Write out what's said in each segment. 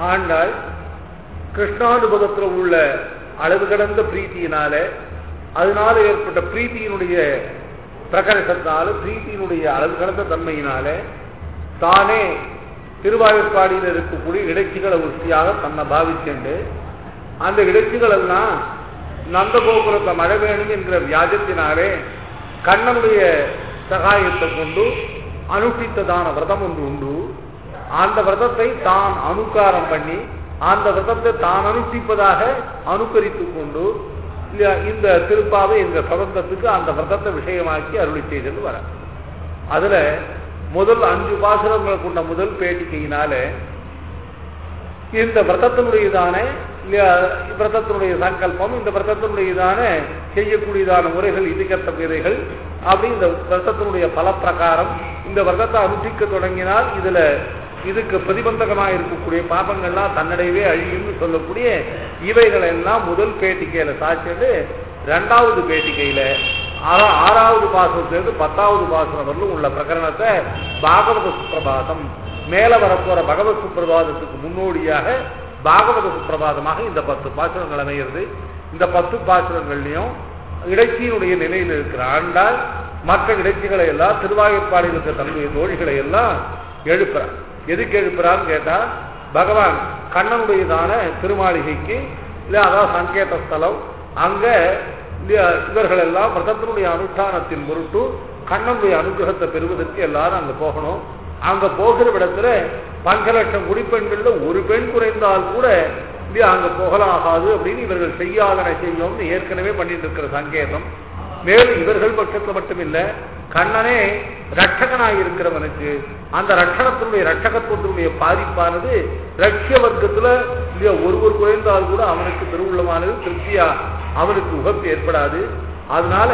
ஆண்டாள் கிருஷ்ணானுபவத்தில் உள்ள அளவு கடந்த பிரீத்தியினால அதனால ஏற்பட்ட பிரீத்தியினுடைய பிரகரசத்தினால பிரீத்தியினுடைய அளவு கடந்த தன்மையினால தானே திருவாயூர்பாடியில் இருக்கக்கூடிய இடைச்சிகளை உறுதியாக தன்னை பாவிச்சுண்டு அந்த இடைச்சிகள் எல்லாம் நந்தகோபுரத்தை மழை வேணும் என்கிற வியாஜத்தினாலே கண்ணனுடைய சகாயத்தை கொண்டு அனுஷ்டித்ததான விரதம் ஒன்று உண்டு அந்த விரதத்தை தான் அனுக்காரம் பண்ணி அந்த விரதத்தை தான் அனுஷ்டிப்பதாக அனுக்கரித்துக் கொண்டு இல்ல- இந்த திருப்பாவை இந்த பிரபந்தத்துக்கு அந்த விரதத்தை விஷயமாக்கி அருளி செய்தது வர அதுல முதல் அஞ்சு பாசுரங்களை கொண்ட முதல் பேட்டிக்கையினால இந்த விரதத்தினுடையதான இல்லையா, விரதத்தினுடைய சங்கல்பம் இந்த விரதத்தினுடையதான செய்யக்கூடியதான முறைகள் இதுக்கத்த முறைகள் அப்படி இந்த விரதத்தினுடைய பல பிரகாரம் இந்த விரதத்தை அனுஷ்டிக்க தொடங்கினால் இதுல இதுக்கு பிரதிபந்தகமாக இருக்கக்கூடிய பாபங்கள்லாம் தன்னிடையவே அழியும்னு சொல்லக்கூடிய இவைகள் எல்லாம் முதல் பேட்டிக்கையில சாட்சிட்டு ரெண்டாவது பேட்டிக்கையில ஆறா- ஆறாவது பாசத்திலிருந்து பத்தாவது பாசனம் வரலும் உள்ள பிரகரணத்தை பாகவத சுப்பிரபாதம் மேல வரப்போற பகவத் சுப்பிரபாதத்துக்கு முன்னோடியாக பாகவத சுப்பிரபாதமாக இந்த பத்து பாசுரங்கள் அமைகிறது இந்த பத்து பாசுரங்கள்லையும் இடைச்சியினுடைய நிலையில் இருக்கிற ஆண்டால் மற்ற இடைச்சிகளை எல்லாம் திருவாயூர்பாடியில் இருக்கிற தன்னுடைய தோழிகளை எல்லாம் எழுப்புறார் எதுக்கு எழுப்புறான்னு கேட்டா பகவான் கண்ணனுடையதான திருமாளிகைக்கு இல்ல அதாவது சங்கேத ஸ்தலம் அங்க இல்லையா, இவர்கள் எல்லாம் விரதத்தினுடைய அனுஷ்டானத்தின் பொருட்டு கண்ணனுடைய அனுகிரகத்தை பெறுவதற்கு எல்லாரும் அங்க போகணும் அங்க போகிற இடத்துல பஞ்ச லட்சம் குடிப்பெண்கள்ல ஒரு பெண் குறைந்தால் கூட இல்லையா அங்க போகலாகாது அப்படின்னு இவர்கள் செய்யாதன செய்யும்னு ஏற்கனவே பண்ணிட்டு இருக்கிற சங்கேதம் மேலும் இவர்கள் பட்சத்துல மட்டுமில்ல கண்ணனே ரட்சகனாய் இருக்கிறவனுக்கு அந்த ரட்சணத்தினுடைய ரட்சகத்துவத்தினுடைய பாதிப்பானது ரட்சிய வர்க்கத்துல இல்லையா ஒருவர் குறைந்தால் கூட அவனுக்கு திருவுள்ளமானது திருப்தியா அவனுக்கு உகப்பு ஏற்படாது அதனால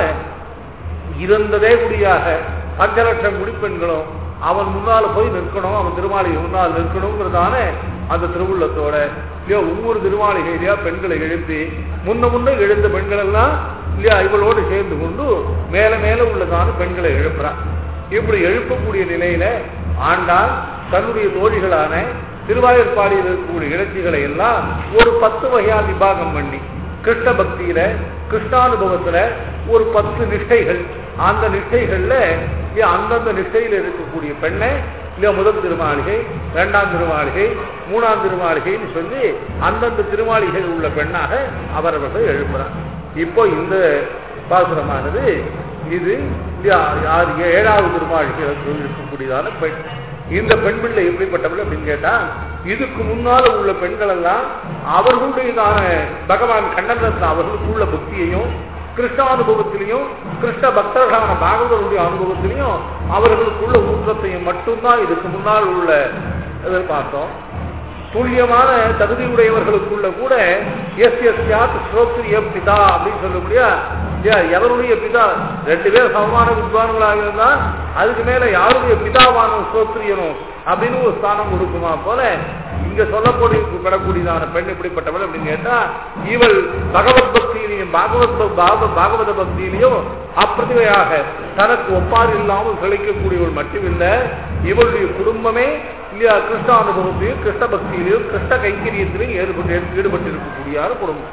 இருந்ததே குடியாக பஞ்ச லட்சம் குடிப்பெண்களும் அவன் முன்னால போய் நிற்கணும் அவன் திருமாளிகை முன்னால் நிற்கணுங்கிறதான அந்த திருவுள்ளத்தோட இல்லையா ஒவ்வொரு திருமாளிகையிலையா பெண்களை எழுப்பி முன்ன முன்ன எழுந்த பெண்கள் எல்லாம் இல்லையா இவளோடு சேர்ந்து கொண்டு மேல மேல உள்ளதான பெண்களை எழுப்புறான் இப்படி எழுப்பக்கூடிய நிலையில ஆண்டாள் தன்னுடைய தோழிகளான திருவாயூர்பாடியில் இருக்கக்கூடிய இலட்சிகளை எல்லாம் ஒரு பத்து வகையா விபாகம் பண்ணி கிருஷ்ண பக்தியில கிருஷ்ணானுபவத்துல ஒரு பத்து நிஷ்டைகள் அந்த நிஷ்டைகள்ல இல்லையா, அந்தந்த நிஷ்டையில இருக்கக்கூடிய பெண்ணை இல்லையா முதல் திருமாளிகை இரண்டாம் திருமாளிகை மூணாம் திருமாளிகைன்னு சொல்லி அந்தந்த திருமாளிகையில் உள்ள பெண்ணாக அவரவர்கள் எழுப்புறார் இப்போ இந்த பாசுரமானது இது இல்லையா, ஆறு ஏழாவது திருமாளிகையில் இருக்கக்கூடியதான பெண் இந்த பெண் பிள்ளை எப்படிப்பட்டவள் அப்படின்னு கேட்டா இதுக்கு முன்னால உள்ள பெண்கள் எல்லாம் அவர்களுடையதான பகவான் கண்ணனத்தில் அவர்களுக்குள்ள பக்தியையும் கிருஷ்ணானுபவத்திலையும் கிருஷ்ண பக்தர்களான பாகவதருடைய அனுபவத்திலையும் அவர்களுக்குள்ள ஊக்கத்தையும் மட்டும்தான் இதுக்கு முன்னால் உள்ள எதிர்பார்த்தோம் துல்லியமான தகுதியுடையவர்களுக்குள்ள கூட எஸ் எஸ் யாத் ஸ்ரோத்ரிய பிதா அப்படின்னு சொல்லக்கூடிய ஏ- எவருடைய பிதா ரெண்டு பேர் சமமான வித்வான்களாக இருந்தா அதுக்கு மேல யாருடைய பிதாவான ஸ்ரோத்ரியனும் அப்படின்னு ஒரு ஸ்தானம் கொடுக்குமா போல இங்க சொல்லக்கூடிய பெறக்கூடியதான பெண் எப்படிப்பட்டவள் அப்படின்னு கேட்டா இவள் பகவத் பக்தியிலையும் பாகவத் ப- பாக- பாகவத பக்தியிலையும் அப்பிரதிவையாக தனக்கு ஒப்பாறு இல்லாமல் கிடைக்கக்கூடியவள் மட்டுமில்லை இவளுடைய குடும்பமே இல்லையா கிருஷ்ண அனுபவத்திலையும் கிருஷ்ண பக்தியிலையும் கிருஷ்ண கைங்கரியத்திலையும் ஈடுபட்டு ஈடுபட்டு இருக்கக்கூடிய குடும்பம்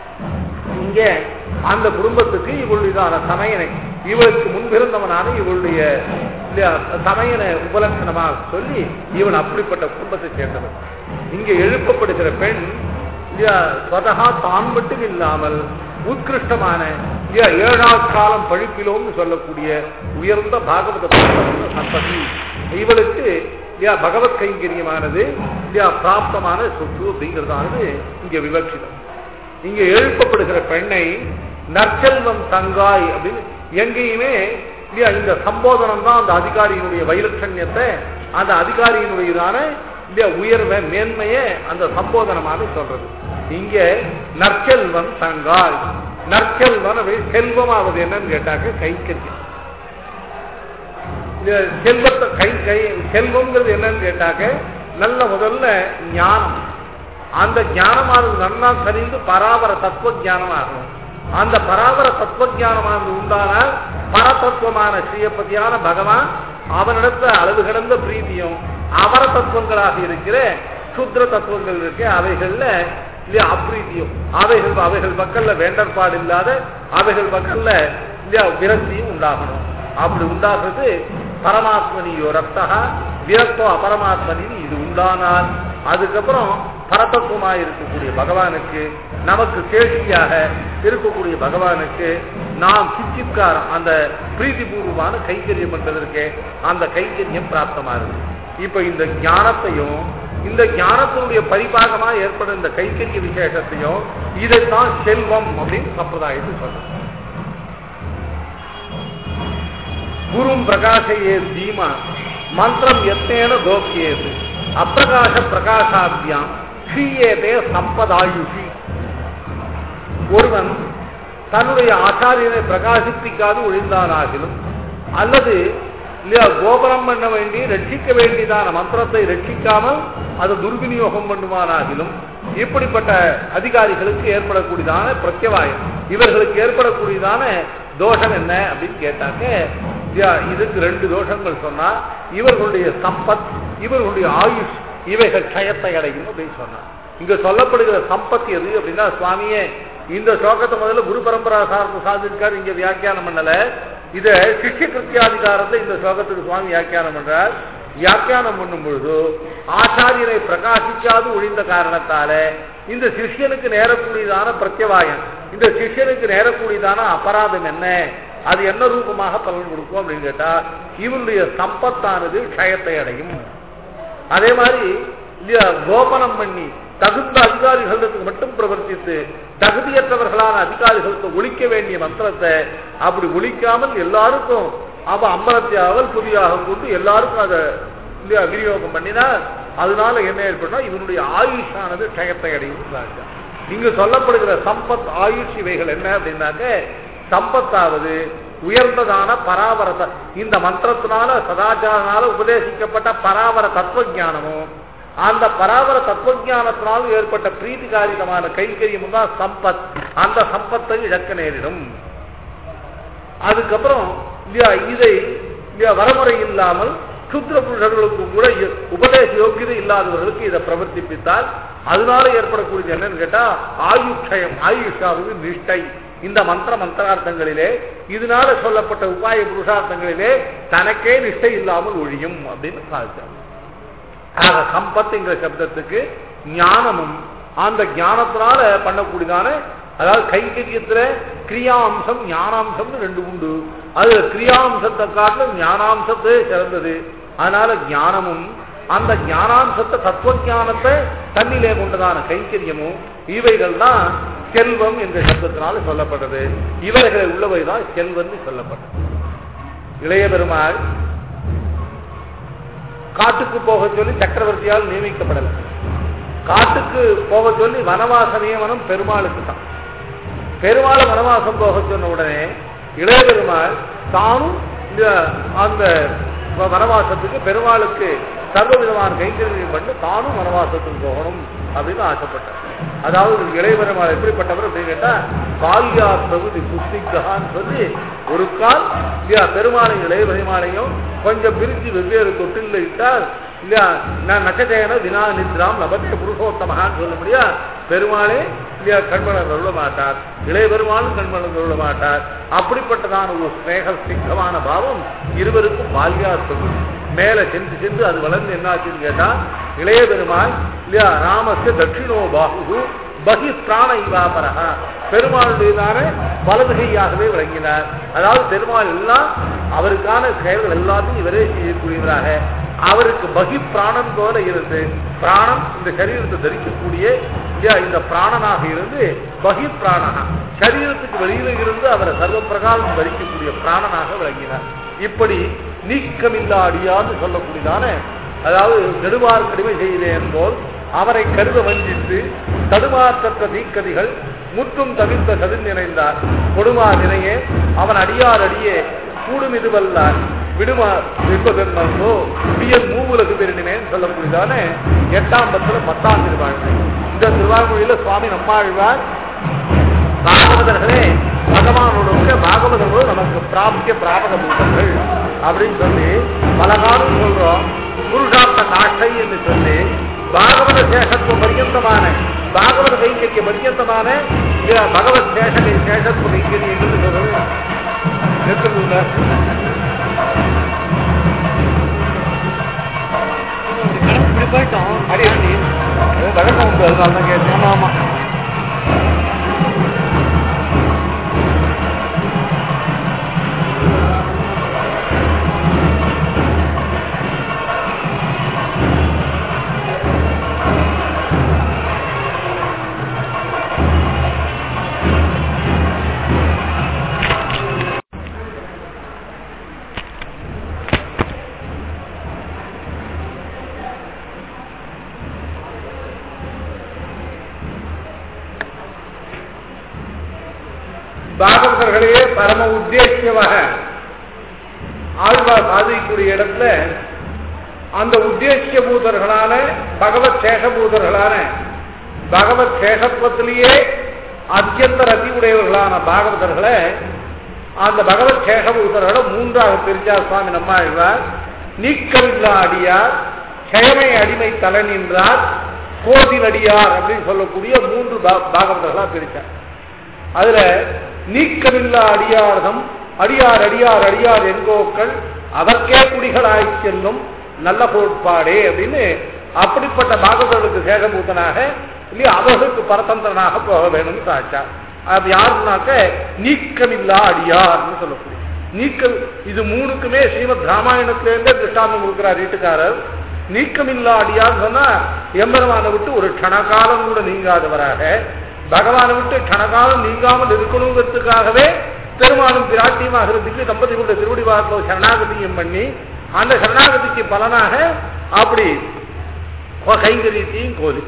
இங்க அந்த குடும்பத்துக்கு இவளுடையதான சமயனை இவளுக்கு முன்பிருந்தவனான இவளுடைய இல்லையா, சமயனை உபலட்சணமாக சொல்லி இவன் அப்படிப்பட்ட குடும்பத்தை சேர்ந்தவன் இங்க எழுப்பப்படுகிற பெண் இல்லையா ஸ்வதகா தான் மட்டும் இல்லாமல் உத்கிருஷ்டமான இல்லையா ஏழாவது காலம் பழிப்பிலோம்னு சொல்லக்கூடிய உயர்ந்த பாகவத சம்பதி இவளுக்கு இல்லையா பகவத் கைங்கரியமானது இல்லையா பிராப்தமான சொத்து அப்படிங்கிறதானது இங்க விவக்ஷிதம் இங்க எழுப்பப்படுகிற பெண்ணை நற்செல்வம் தங்காய் அப்படின்னு எங்கேயுமே இல்லையா இந்த சம்போதனம் தான் அந்த அதிகாரியினுடைய வைலட்சண்யத்தை அந்த அதிகாரியினுடையதான இல்லையா உயர்வை மேன்மையை அந்த சம்போதனமாக சொல்றது இங்க நற்செல்வம் தங்காய் நற்செல்வன் அப்படி செல்வமாவது என்னன்னு கேட்டாக்க கைக்கரியம் இந்த செல்வத்தை கை கை செல்வம்ங்கிறது என்னன்னு கேட்டாக்க நல்ல முதல்ல ஞானம் அந்த ஞானமானது நன்னா தெரிந்து பராபர தத்துவ ஞானமாகும் அந்த பராபர தத்துவ ஞானமானது உண்டானால் பரதத்துவமான ஸ்ரீயப்பதியான பகவான் அவனிடத்த அளவு கடந்த பிரீதியும் அவர தத்துவங்களாக இருக்கிற க்ஷுத்ர தத்துவங்கள் இருக்கு அவைகள்ல இல்லையா அப்ரீதியும் அவைகள் அவைகள் மக்கள்ல வேண்டற்பாடு இல்லாத அவைகள் மக்கள்ல இல்லையா விரக்தியும் உண்டாகணும் அப்படி உண்டாகிறது பரமாத்மனியோ ரத்தகா விரக்தோ அபரமாத்மனின்னு இது உண்டானால் அதுக்கப்புறம் பரதத்துவமாக இருக்கக்கூடிய பகவானுக்கு நமக்கு கேள்வியாக இருக்கக்கூடிய பகவானுக்கு நாம் சிச்சித்காரம் அந்த பிரீதிபூர்வமான கைங்கரியம் பண்றதற்கு அந்த கைங்கரியம் பிராப்தமாகுது இப்ப இந்த ஞானத்தையும் இந்த ஞானத்தினுடைய பரிபாகமா ஏற்படும் இந்த கைங்கரிய விசேஷத்தையும் இதைத்தான் செல்வம் அப்படின்னு சம்பிரதாயத்தில் சொல்றோம் குரும் பிரகாசையே தீமா மந்திரம் எத்தேன கோக்கியது அப்பிரகாச பிரகாசாபியாம் ஸ்ரீயேதே சம்பதாயுஷி ஒருவன் தன்னுடைய ஆச்சாரியனை பிரகாசிப்பிக்காது ஒழிந்தானாகிலும் அல்லது இல்லையா கோபுரம் பண்ண வேண்டி ரட்சிக்க வேண்டியதான மந்திரத்தை ரட்சிக்காமல் அது துர்விநியோகம் பண்ணுவானாகிலும் இப்படிப்பட்ட அதிகாரிகளுக்கு ஏற்படக்கூடியதான பிரத்யவாயம் இவர்களுக்கு ஏற்படக்கூடியதான தோஷம் என்ன அப்படின்னு கேட்டாக்க யா, இதுக்கு ரெண்டு தோஷங்கள் சொன்னா இவர்களுடைய சம்பத் இவர்களுடைய ஆயுஷ் இவைகள் க்ஷயத்தை அடையும் அப்படின்னு சொன்னா இங்க சொல்லப்படுகிற சம்பத் எது அப்படின்னா சுவாமியே இந்த ஸ்லோகத்தை முதல்ல குரு பரம்பரா சார்ந்து சாதிச்சிருக்காரு இங்க வியாக்கியானம் பண்ணல இத சிஷ்ய கிருத்தியாதிகாரத்தை இந்த ஸ்லோகத்துக்கு சுவாமி வியாக்கியானம் பண்றார் வியாக்கியானம் பண்ணும் பொழுது ஆச்சாரியரை பிரகாசிக்காது ஒழிந்த காரணத்தால இந்த சிஷ்யனுக்கு நேரக்கூடியதான பிரத்யவாயம் இந்த சிஷ்யனுக்கு நேரக்கூடியதான அபராதம் என்ன அது என்ன ரூபமாக பலன் கொடுக்கும் அப்படின்னு கேட்டா இவனுடைய சம்பத்தானது க்ஷயத்தை அடையும் அதே மாதிரி இல்லையா கோபனம் பண்ணி தகுந்த அதிகாரிகளுக்கு மட்டும் பிரவர்த்தித்து தகுதியற்றவர்களான அதிகாரிகளுக்கு ஒழிக்க வேண்டிய மந்திரத்தை அப்படி ஒழிக்காமல் எல்லாருக்கும் அவ அம்பலத்தியாவல் புதியாக கொண்டு எல்லாருக்கும் அதை இல்லையா விநியோகம் பண்ணினா அதனால என்ன ஏற்படும் இவனுடைய ஆயுஷானது க்ஷயத்தை அடையும் இங்கு சொல்லப்படுகிற சம்பத் ஆயுஷ் இவைகள் என்ன அப்படின்னாக்க சம்பத்தாவது உயர்ந்ததான பராவர இந்த மந்திரத்தினால சதாச்சாரனால உபதேசிக்கப்பட்ட பராவர தத்துவ ஞானமும் அந்த பராவர தத்துவஞானத்தினால் ஏற்பட்ட பிரீதிகாரிகமான கைங்கரியமும் தான் சம்பத் அந்த சம்பத்தை இழக்க நேரிடும் அதுக்கப்புறம் இல்லையா இதை இல்லையா வரமுறை இல்லாமல் சுத்திர புருஷர்களுக்கு கூட இ- உபதேச யோக்கியதை இல்லாதவர்களுக்கு இதை பிரவர்த்திப்பித்தால் அதனால ஏற்படக்கூடியது என்னன்னு கேட்டா ஆயுட்சயம் ஆயுஷாவது நிஷ்டை இந்த மந்திர மந்திரார்த்தங்களிலே இதனால சொல்லப்பட்ட உபாய புருஷார்த்தங்களிலே தனக்கே நிஷ்டை இல்லாமல் ஒழியும் அப்படின்னு சாதிச்சார் ஆக சம்பத்துங்கிற சப்தத்துக்கு ஞானமும் அந்த ஞானத்தினால பண்ணக்கூடியதான அதாவது கைங்கரியத்துல கிரியாம்சம் ஞானாம்சம்னு ரெண்டு உண்டு அது கிரியாம்சத்தை காட்டிலும் ஞானாம்சத்தே சிறந்தது அதனால ஞானமும் அந்த ஞானாம்சத்தை தத்துவ ஞானத்தை தன்னிலே கொண்டதான கைங்கரியமும் இவைகள் தான் செல்வம் என்ற சப்தத்தினால சொல்லப்பட்டது இவைகளை உள்ளவை தான் செல்வம்னு சொல்லப்பட்டது இளைய பெருமாள் காட்டுக்கு போக சொல்லி சக்கரவர்த்தியால் நியமிக்கப்படல காட்டுக்கு போக சொல்லி வனவாச நியமனம் பெருமாளுக்கு தான் பெருமாளை வனவாசம் போக சொன்ன உடனே இளைய பெருமாள் தானும் இந்த அந்த வ- வனவாசத்துக்கு பெருமாளுக்கு சர்வ விதமான கைங்கரியம் பண்ணி தானும் வனவாசத்துக்கு போகணும் அப்படின்னு ஆசைப்பட்டார் அதாவது இளைய பெருமாள் எப்படிப்பட்டவர் அப்படின்னு கேட்டா கால்யா பிரபுதி புஸ்திகான்னு சொல்லி ஒரு கால் இல்லையா பெருமாளையும் இளைய பெருமாளையும் கொஞ்சம் பிரிஞ்சு வெவ்வேறு தொட்டில் இட்டால் இல்லையா நான் நச்சதேன தினா நித்ராம் லபத்திய புருஷோத்தமகான்னு சொல்ல முடியா பெருமாளே இல்லையா கண்மலர் சொல்ல மாட்டார் இளைய பெருமாளும் கண்மலர் சொல்ல மாட்டார் அப்படிப்பட்டதான ஒரு ஸ்நேக சிங்கமான பாவம் இருவருக்கும் பால்யாத்தது மேல சென்று சென்று அது வளர்ந்து என்ன ஆச்சுன்னு கேட்டா இளைய பெருமாள் இல்லையா ராமஸ்ய தட்சிணோ பாகு பகி பிராண இவாபரகா பெருமாளுடையதான வலதுகையாகவே விளங்கினார் அதாவது பெருமாள் எல்லாம் அவருக்கான செயல்கள் எல்லாத்தையும் இவரே செய்யக்கூடியவராக அவருக்கு பகி பிராணம் போல இருந்து பிராணம் இந்த சரீரத்தை தரிக்கக்கூடிய இல்லையா, இந்த பிராணனாக இருந்து பகி பிராணனா சரீரத்துக்கு வெளியில இருந்து அவரை சர்வ பிரகாரம் தரிக்கக்கூடிய பிராணனாக விளங்கினார் இப்படி நீக்கமில்லா அடியான்னு சொல்லக்கூடியதான அதாவது நெடுவார் கடிமை செய்தேன் போல் அவரை கருத வஞ்சித்து தடுமாற்றற்ற நீக்கதிகள் முற்றும் தவிர்த்த சதிர் நினைந்தார் கொடுமா நினையே அவன் அடியார் அடியே கூடும் இதுவல்லார் விடுமா என்பதோ வியல் மூவுலகு பெருணினேன்னு சொல்லக்கூடியதான எட்டாம் பத்துல பத்தாம் திருவாழ்மை இந்த திருவாழ்மொழியில சுவாமி நம்மாழ்வார் பாகவதர்களே பகவானோட பாகவதர்கள் நமக்கு பிராப்திய பிராபக பூதங்கள் அப்படின்னு சொல்லி பல காலம் சொல்றோம் புருஷார்த்த காட்டை என்று சொல்லி பாகவத சேஷத்துவ பரியந்தமான பாகவத கைங்கரிய பரியந்தமான இது பகவத் சேஷகை சேஷத்துவ கைங்கரி என்று சொல்றது நிறுத்தல இப்படி போயிட்டோம் அடி அடி அது வழக்கம் உண்டு அதனால தான் கேட்டேன் ஆமா ஆமா பாகவதர்களே பரம உத்தேசியமாக ஆழ்வார் சாதிக்கக்கூடிய இடத்துல அந்த உத்தேசிய பூதர்களான பகவத் சேஷபூதர்களான பகவத் சேஷத்துவத்திலேயே அத்தியந்த ரதி உடையவர்களான பாகவதர்களை அந்த பகவத் சேஷபூதர்களை மூன்றாக பிரிச்சார் சுவாமி நம்மாழ்வார் நீக்கமில்லா அடியார் செயமை அடிமை தலை நின்றார் கோதில் அடியார் அப்படின்னு சொல்லக்கூடிய மூன்று பா- பாகவதர்களா பிரிச்சார் அதுல நீக்கமில்லா அடியார்தம் அடியார் அடியார் அடியார் எங்கோக்கள் அதற்கே குடிகளாய் செல்லும் நல்ல கோட்பாடே அப்படின்னு அப்படிப்பட்ட பாகவதர்களுக்கு சேகபூதனாக இல்லையா அவர்களுக்கு பரதந்திரனாக போக வேணும்னு சாச்சா அது யாருனாக்க நீக்கமில்லா அடியார்னு சொல்லக்கூடிய நீக்க இது மூணுக்குமே ஸ்ரீமத் ராமாயணத்திலேருந்தே திருஷ்டாந்தம் கொடுக்கிறார் வீட்டுக்காரர் நீக்கமில்லா அடியார்னு சொன்னா எம்பெருமானை விட்டு ஒரு க்ஷணகாலம் கூட நீங்காதவராக பகவானை விட்டு கணகாலம் நீங்காமல் இருக்கணுங்கிறதுக்காகவே பெருமாளும் பிராட்டியமாகிறதுக்கு தம்பதிகளுடைய திருவடி வாரத்தில் சரணாகதியும் பண்ணி அந்த சரணாகதிக்கு பலனாக அப்படி கைங்கரியத்தையும் கோலி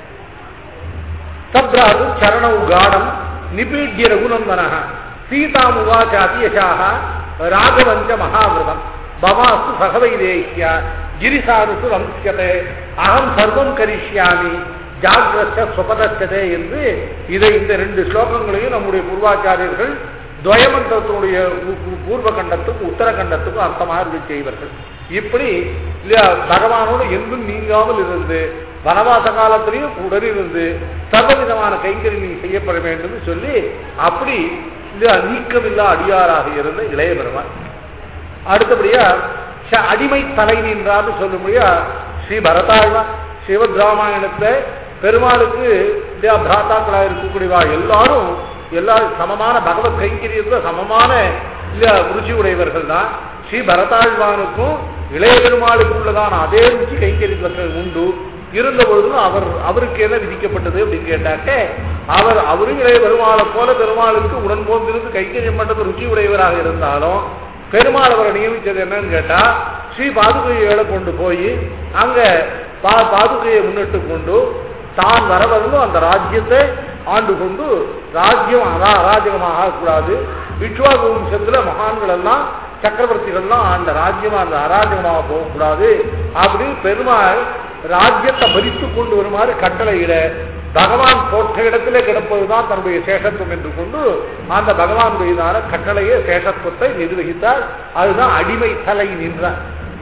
தப்ராது சரணவு காடம் நிபீட்ய ரகுநந்தனः சீதாமுவாச்ச அதியசாக ராகவஞ்ச மகாவிரதம் பவாஸ்து சகவைதேஹ்ய கிரிசாருசு வம்சியதே அகம் சர்வம் கரிஷ்யாமி ஜாகிரத்த சுபதச்சதே என்று இதை இந்த ரெண்டு ஸ்லோகங்களையும் நம்முடைய பூர்வாச்சாரியர்கள் துவயமந்திரத்தினுடைய உ- உ- பூர்வ கண்டத்துக்கும் உத்தர கண்டத்துக்கும் அர்த்தமாக இருந்து செய்வார்கள் இப்படி இல்லையா பகவானோடு எங்கும் நீங்காமல் இருந்து வனவாச காலத்திலையும் உடனிருந்து சர்வவிதமான கைங்கரியம் செய்யப்பட வேண்டும் என்று சொல்லி அப்படி இல்லையா நீக்கமில்லா அடியாராக இருந்த இளைய பெருமான் அடுத்தபடியா ச- அடிமை தலை நின்றான்னு சொல்லும்படியா ஸ்ரீ பரதாழ்வா சிவத் ராமாயணத்தை பெருமாளுக்கு இல்லையா பிராத்தாக்களாக இருக்கக்கூடியவா எல்லாரும் எல்லாரும் சமமான பகவத் கைங்கரியத்துல சமமான இல்லையா ருச்சி உடையவர்கள் தான் ஸ்ரீ பரதாழ்வானுக்கும் இளைய பெருமாளுக்கு உள்ளதான அதே ருச்சி கைங்கரியத்தில் உண்டு இருந்த பொழுதும் அவர் அவருக்கு என்ன விதிக்கப்பட்டது அப்படின்னு கேட்டாக்க அவர் அவரும் இளைய பெருமாளை போல பெருமாளுக்கு உடன் போந்திருந்து கைங்கரியம் பண்றது ருச்சி உடையவராக இருந்தாலும் பெருமாள் அவரை நியமிச்சது என்னன்னு கேட்டா ஸ்ரீ பாதுகையோட கொண்டு போய் அங்க பா பாதுகையை முன்னிட்டு கொண்டு தான் வரவரும் அந்த ராஜ்யத்தை ஆண்டு கொண்டு ராஜ்யம் அரா- அராஜகமாக ஆகக்கூடாது விஸ்வாக வம்சத்துல மகான்கள் எல்லாம் சக்கரவர்த்திகள்லாம் அந்த ராஜ்யம் அந்த அராஜகமாக போகக்கூடாது அப்படின்னு பெருமாள் ராஜ்யத்தை பறித்து கொண்டு வருமாறு கட்டளையிட பகவான் போட்ட இடத்திலே கிடப்பதுதான் தன்னுடைய சேஷத்துவம் என்று கொண்டு அந்த பகவானுடையதான கட்டளையே சேஷத்துவத்தை நிர்வகித்தார் அதுதான் அடிமை தலை நின்றார்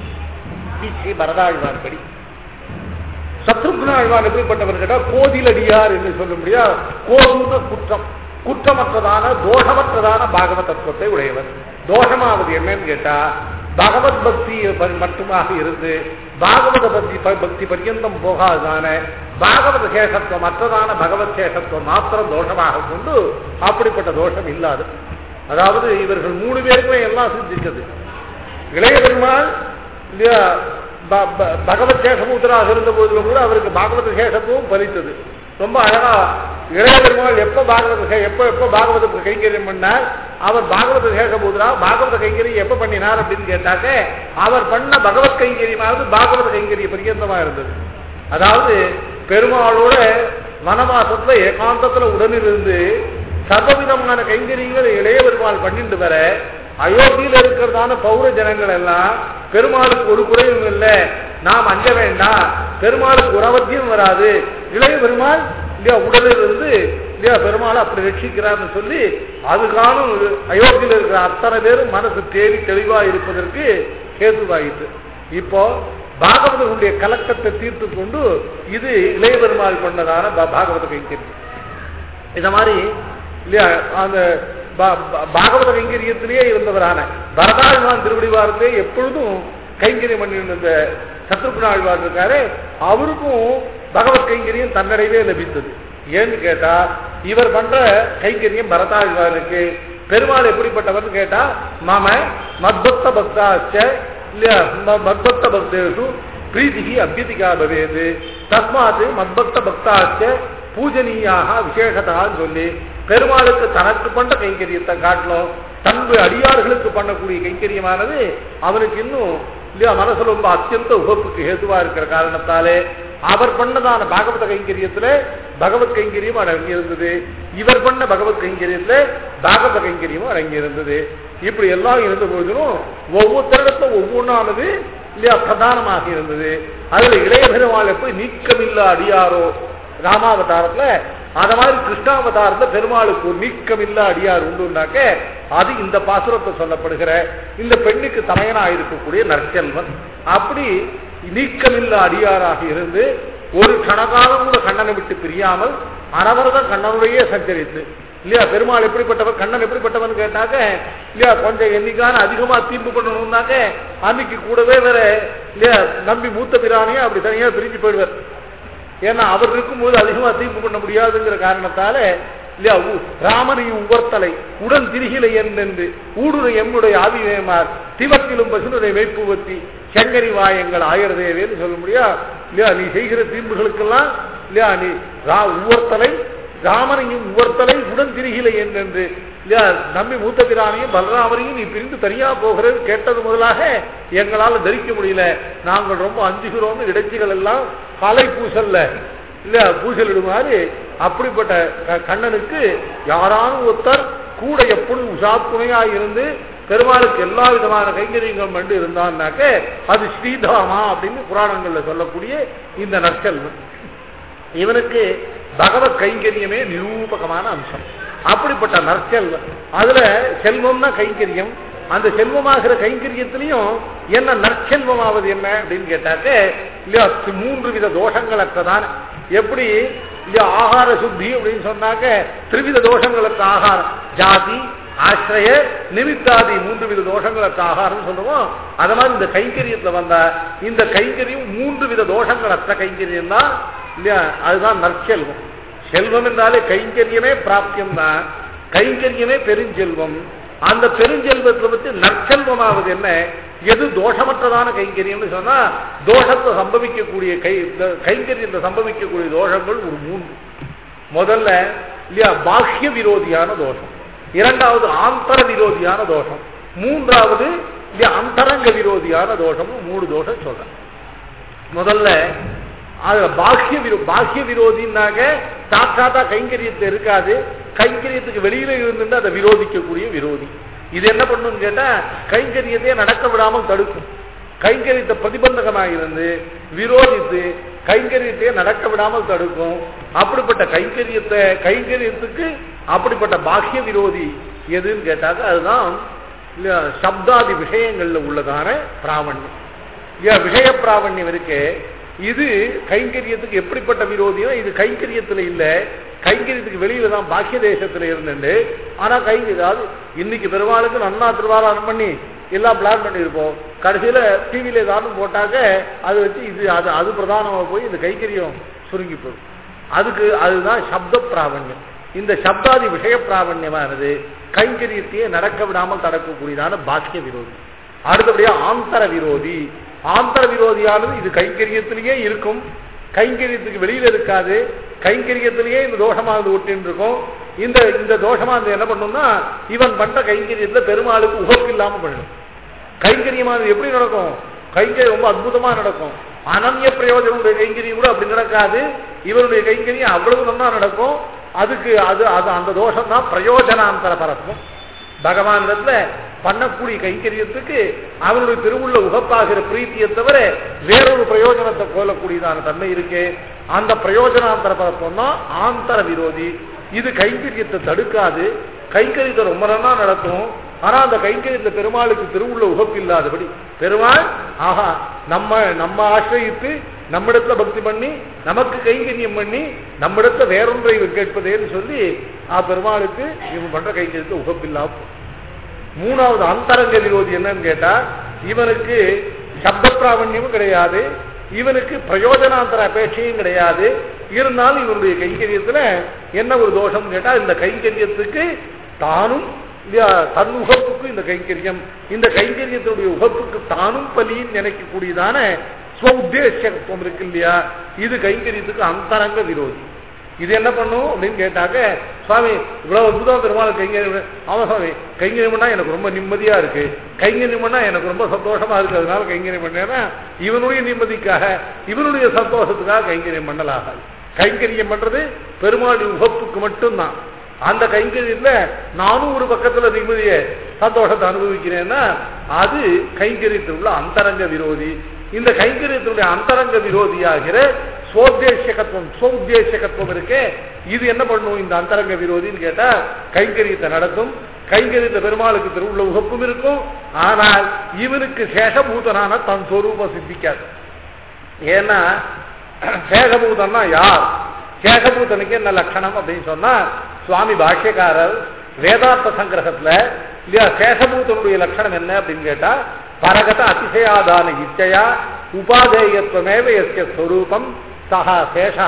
ஸ்ரீ பரதாழ்வார் படி சத்ருக்ன ஆழ்வான் எப்படிப்பட்டவர் கேட்டா கோதிலடியார் என்று சொல்ல முடியா கோதுன குற்றம் குற்றமற்றதான தோஷமற்றதான பாகவத தத்துவத்தை உடையவர் தோஷமாவது என்னன்னு கேட்டா பகவத் பக்தி ப- மட்டுமாக இருந்து பாகவத பக்தி ப- பக்தி பர்யந்தம் போகாததான பாகவத சேஷத்துவம் மற்றதான பகவத் சேஷத்துவம் மாத்திரம் தோஷமாக கொண்டு அப்படிப்பட்ட தோஷம் இல்லாது அதாவது இவர்கள் மூணு பேருக்குமே எல்லாம் சித்திச்சது இளைய பெருமாள் இல்லையா ப- ப- பகவத் சேஷபூத்தராக இருந்த போதிலும் கூட அவருக்கு பாகவத சேஷத்துவம் பலித்தது ரொம்ப அழகா இளைய பெருமாள் எப்ப பாகவத சே- எப்ப எப்ப பாகவத கைங்கரியம் பண்ணார் அவர் பாகவத சேஷபூதரா பாகவத கைங்கரியம் எப்ப பண்ணினார் அப்படின்னு கேட்டாக்க அவர் பண்ண பகவத் கைங்கரியமாவது பாகவத கைங்கரிய பரியந்தமா இருந்தது அதாவது பெருமாளோட வனவாசத்துல ஏகாந்தத்துல உடனிருந்து சர்வவிதமான கைங்கரியங்களை இளைய பெருமாள் பண்ணிட்டு வர அயோத்தியில இருக்கிறதான பௌர ஜனங்கள் எல்லாம் பெருமாளுக்கு ஒரு குறையும் இல்லை நாம் அஞ்ச வேண்டாம் பெருமாளுக்கு ஒரு அவத்தியம் வராது இளைய பெருமாள் இல்லையா உடலில் இருந்து இல்லையா பெருமாள் அப்படி ரட்சிக்கிறார்னு சொல்லி அது காணும் அயோத்தியில இருக்கிற அத்தனை பேரும் மனசு தேடி தெளிவா இருப்பதற்கு கேதுவாயிற்று இப்போ பாகவதனுடைய கலக்கத்தை தீர்த்து கொண்டு இது இளைய பெருமாள் பண்ணதான பா- பாகவத கைங்கரியம் இந்த மாதிரி இல்லையா அந்த பா- பா- பாகவத கைங்கரியத்திலேயே இருந்தவரான பரதாழ்வான் திருவடிவாரத்தை எப்பொழுதும் கைங்கரியம் பண்ணிட்டு இருந்த சத்ருகுண ஆழ்வார் இருக்காரு அவருக்கும் பகவத் கைங்கரியம் தன்னடைவே லபித்தது ஏன்னு கேட்டா இவர் பண்ற கைங்கரியம் பரதாழ்வாருக்கு பெருமாள் எப்படிப்பட்டவர்னு கேட்டா மாம மத்பக்த பக்தாச்ச இல்லையா ம- மத்பக்த பக்தேஷு பிரீதிகி அபியதிகா பவேது தஸ்மாத் மத்பக்த பக்தாச்ச பூஜனீயாக விசேஷதான்னு சொல்லி பெருமாளுக்கு தனக்கு பண்ற கைங்கரியத்தை காட்டிலும் தன்பு அடியார்களுக்கு பண்ணக்கூடிய கைங்கரியமானது அவனுக்கு இன்னும் இல்லையா மனசுல ரொம்ப அத்தியந்த உகப்புக்கு ஹேதுவா இருக்கிற காரணத்தாலே அவர் பண்ணதான பாகவத கைங்கரியத்துல பகவத் கைங்கரியம் அடங்கி இருந்தது இவர் பண்ண பகவத் கைங்கரியத்துல பாகவத கைங்கரியமும் அடங்கி இருந்தது இப்படி எல்லாம் இருந்த போதிலும் ஒவ்வொருத்தரிடத்துல ஒவ்வொன்றானது இல்லையா பிரதானமாக இருந்தது அதுல இளைய பெருமாள் எப்படி நீக்கமில்லா அடியாரோ ராமாவதாரத்துல அத மாதிரி கிருஷ்ணாவதாரத்துல பெருமாளுக்கு ஒரு நீக்கமில்லா அடியார் உண்டுனாக்க அது இந்த பாசுரத்தை சொல்லப்படுகிற இந்த பெண்ணுக்கு தமையனா இருக்கக்கூடிய நற்செல்வன் அப்படி நீக்கமில்லா அடியாராக இருந்து ஒரு கணகாலம் கூட கண்ணனை விட்டு பிரியாமல் அனவரதம் கண்ணனுடைய சஞ்சரித்து இல்லையா பெருமாள் எப்படிப்பட்டவர் கண்ணன் எப்படிப்பட்டவன் கேட்டாக்க இல்லையா கொஞ்சம் என்னைக்கான அதிகமா தீம்பு பண்ணணும்னாக்க அன்னைக்கு கூடவே வேற இல்லையா நம்பி மூத்த பிராணியே அப்படி தனியா பிரிஞ்சு போயிடுவார் ஏன்னா அவர் இருக்கும்போது அதிகமா தீர்ப்பு பண்ண முடியாதுங்கிற காரணத்தால இல்லையா உ- ராமனையும் உவர்த்தலை உடன் திரிகிலை என்று ஊடுரை எம்முடைய ஆதிவேமார் திவத்திலும் பசுனுடைய வேப்புவத்தி செங்கரி வாயங்கள் ஆயிரதேவேன்னு சொல்ல முடியா இல்லையா நீ செய்கிற தீர்ப்புகளுக்கெல்லாம் இல்லையா நீ ரா- உவர்த்தலை ராமனையும் உவர்த்தலை உடன் திரிகிலை என்று இல்லையா நம்பி மூத்த பிரானையும் பலராமரையும் நீ பிரிந்து தனியா போகிறது கேட்டது முதலாக எங்களால் தரிக்க முடியல நாங்கள் ரொம்ப அஞ்சுகிறோம்னு இடைச்சிகள் எல்லாம் கலை பூசல்ல இல்ல பூசலிடுமாறு அப்படிப்பட்ட க- கண்ணனுக்கு யாரானும் ஒருத்தர் கூட எப்பொழுதும் உஷாத்துணையாய் இருந்து பெருமாளுக்கு எல்லா விதமான கைங்கரியங்களும் கண்டு இருந்தான்னாக்க அது ஸ்ரீதாமா அப்படின்னு புராணங்கள்ல சொல்லக்கூடிய இந்த நற்செல்வன் இவனுக்கு பகவத் கைங்கரியமே நிரூபகமான அம்சம் அப்படிப்பட்ட நற்செல்வம் அதுல செல்வம்னா கைங்கரியம் அந்த செல்வமாகிற கைங்கரியத்திலையும் என்ன நற்செல்வமாவது என்ன அப்படின்னு கேட்டாக்க இல்லையா தி- மூன்று வித தோஷங்களற்றதான் எப்படி இல்லையா ஆகார சுத்தி அப்படின்னு சொன்னாக்க திரிவித தோஷங்களற்ற ஆகாரம் ஜாதி ஆசிரிய நிமித்தாதி மூன்று வித தோஷங்களற்ற ஆகாரம் சொல்லுவோம் அத மாதிரி இந்த கைங்கரியத்துல வந்தா இந்த கைங்கரியம் மூன்று வித தோஷங்களற்ற கைங்கரியம் தான் இல்லையா அதுதான் நற்செல்வம் செல்வம் என்றாலே கைங்கரியமே பிராப்தியம் தான் கைங்கரியமே பெருஞ்செல்வம் அந்த பெருஞ்செல்வத்தை பற்றி நற்செல்வமாவது என்ன எது தோஷமற்றதான கைங்கரியம்னு சொன்னா தோஷத்தை சம்பவிக்கக்கூடிய கை இந்த கைங்கரியத்தை சம்பவிக்கக்கூடிய தோஷங்கள் ஒரு மூன்று முதல்ல இல்லையா பாஹ்ய விரோதியான தோஷம் இரண்டாவது ஆந்தர விரோதியான தோஷம் மூன்றாவது இல்லையா அந்தரங்க விரோதியான தோஷம் மூணு தோஷம் சொல்றேன் முதல்ல அது பாக்கிய விரோ பாக்கிய விரோதின்னாக்க சாட்சாத்தா கைங்கரியத்தை இருக்காது கைங்கரியத்துக்கு வெளியில இருந்து அதை விரோதிக்கக்கூடிய விரோதி இது என்ன பண்ணுன்னு கேட்டா கைங்கரியத்தையே நடக்க விடாமல் தடுக்கும் கைங்கரியத்தை பிரதிபந்தகமாக இருந்து விரோதித்து கைங்கரியத்தையே நடக்க விடாமல் தடுக்கும் அப்படிப்பட்ட கைங்கரியத்தை கைங்கரியத்துக்கு அப்படிப்பட்ட பாக்கிய விரோதி எதுன்னு கேட்டாக்க அதுதான் இல்ல, சப்தாதி விஷயங்கள்ல உள்ளதான பிராமணியம் இல்லையா விஷய பிராவண்யம் இருக்கு இது கைங்கரியத்துக்கு எப்படிப்பட்ட விரோதியோ இது கைங்கரியத்துல இல்ல கைங்கரியத்துக்கு வெளியில தான் பாக்கிய தேசத்துல இருந்துட்டு ஆனா கைங்க அதாவது இன்னைக்கு பெருமாளுக்கு நன்னா திருவாரணம் பண்ணி எல்லாம் பிளான் பண்ணியிருப்போம் கடைசியில டிவியில ஏதாவது போட்டாக்க அது வச்சு இது அது அது பிரதானமா போய் இந்த கைங்கரியம் சுருங்கி போகும் அதுக்கு அதுதான் சப்த பிராவண்யம் இந்த சப்தாதி விஷய பிராவண்யமானது கைங்கரியத்தையே நடக்க விடாமல் தடுக்கக்கூடியதான பாக்கிய விரோதி அடுத்தபடியா ஆந்தர விரோதி ஆந்தர விரோதியானது இது கைங்கரியத்திலேயே இருக்கும் கைங்கரியத்துக்கு வெளியில இருக்காது கைங்கரியத்திலேயே இந்த தோஷமானது ஒட்டின்னு இருக்கும் இந்த இந்த தோஷமானது என்ன பண்ணும்னா இவன் பண்ற கைங்கரியத்துல பெருமாளுக்கு உகப்பு இல்லாம பண்ணணும் கைங்கரியமானது எப்படி நடக்கும் கைங்கரியம் ரொம்ப அற்புதமா நடக்கும் அனன்ய பிரயோஜனமுடைய கைங்கரியம் கூட அப்படி நடக்காது இவருடைய கைங்கரியம் அவ்வளவு நல்லா நடக்கும் அதுக்கு அது அது அந்த தோஷம் தான் பிரயோஜனாந்தர பரத்துவம் பகவானிடத்துல பண்ணக்கூடிய கைங்கரியத்துக்கு அவனுடைய திருவுள்ள உகப்பாகிற பிரீத்தியை தவிர வேறொரு பிரயோஜனத்தை கோலக்கூடியதான தன்மை இருக்கு அந்த பிரயோஜனாந்தர பரத்துவம் தான் ஆந்தர விரோதி இது கைங்கரியத்தை தடுக்காது கைங்கரியத்தை ரொம்ப நல்லா நடக்கும் ஆனா அந்த கைங்கரியத்துல பெருமாளுக்கு திருவுள்ள உகப்பு இல்லாதபடி பெருமாள் ஆஹா நம்ம நம்ம ஆசிரியத்து நம்மிடத்துல பக்தி பண்ணி நமக்கு கைங்கரியம் பண்ணி நம்மிடத்துல வேறொன்றை இவர் கேட்பதேன்னு சொல்லி ஆ பெருமாளுக்கு இவன் பண்ற கைங்கரியத்தை உகப்பு இல்லாம போகும். மூணாவது அந்தரங்க விரோதி என்னன்னு கேட்டா இவனுக்கு சப்த பிராவண்யமும் கிடையாது இவனுக்கு பிரயோஜனாந்தர அபேட்சையும் கிடையாது இருந்தாலும் இவனுடைய கைங்கரியத்துல என்ன ஒரு தோஷம் கேட்டா இந்த கைங்கரியத்துக்கு தானும் இல்லையா, தன் உகப்புக்கு இந்த கைங்கரியம் இந்த கைங்கரியத்தினுடைய உகப்புக்கு தானும் பலின்னு நினைக்கக்கூடியதான ஸ்வ உத்தேசத்துவம் இருக்கு இல்லையா இது கைங்கரியத்துக்கு அந்தரங்க விரோதி இது என்ன பண்ணும் அப்படின்னு கேட்டாக்க சுவாமி இவ்வளவு அற்புதம் பெருமாள் கைங்கரியம் ஆமா சுவாமி கைங்கரியம் பண்ணா எனக்கு ரொம்ப நிம்மதியா இருக்கு கைங்கரியம் பண்ணா எனக்கு ரொம்ப சந்தோஷமா இருக்கு அதனால கைங்கரியம் பண்ணேன்னா இவனுடைய நிம்மதிக்காக இவனுடைய சந்தோஷத்துக்காக கைங்கரியம் பண்ணலாகாது கைங்கரியம் பண்றது பெருமாளுடைய உகப்புக்கு மட்டும்தான் அந்த கைங்கரியத்துல நானும் ஒரு பக்கத்துல நிம்மதியை சந்தோஷத்தை அனுபவிக்கிறேன்னா அது கைங்கரியத்தில் உள்ள அந்தரங்க விரோதி இந்த கைங்கரியத்தினுடைய அந்தரங்க விரோதியாகிற சோத்தேசகத்துவம் சோத்தேசகத்துவம் இருக்கே இது என்ன பண்ணும் இந்த அந்தரங்க விரோதின்னு கேட்டா கைங்கரியத்தை நடத்தும் கைங்கரியத்தை பெருமாளுக்கு திருவுள்ள உகப்பும் இருக்கும் ஆனால் இவனுக்கு சேஷபூதனான தன் சொரூபம் சித்திக்காது ஏன்னா சேஷபூதன்னா யார் சேஷபூதனுக்கு என்ன லட்சணம் அப்படின்னு சொன்னா சுவாமி பாஷ்யக்காரர் வேதாந்த சங்கிரகத்துல இல்லையா சேஷபூதனுடைய லட்சணம் என்ன அப்படின்னு கேட்டா பரகத அதிசயாதான இச்சையா உபாதேயத்துவமேவ எஸ்ய ஸ்வரூபம் சஹா சேஷா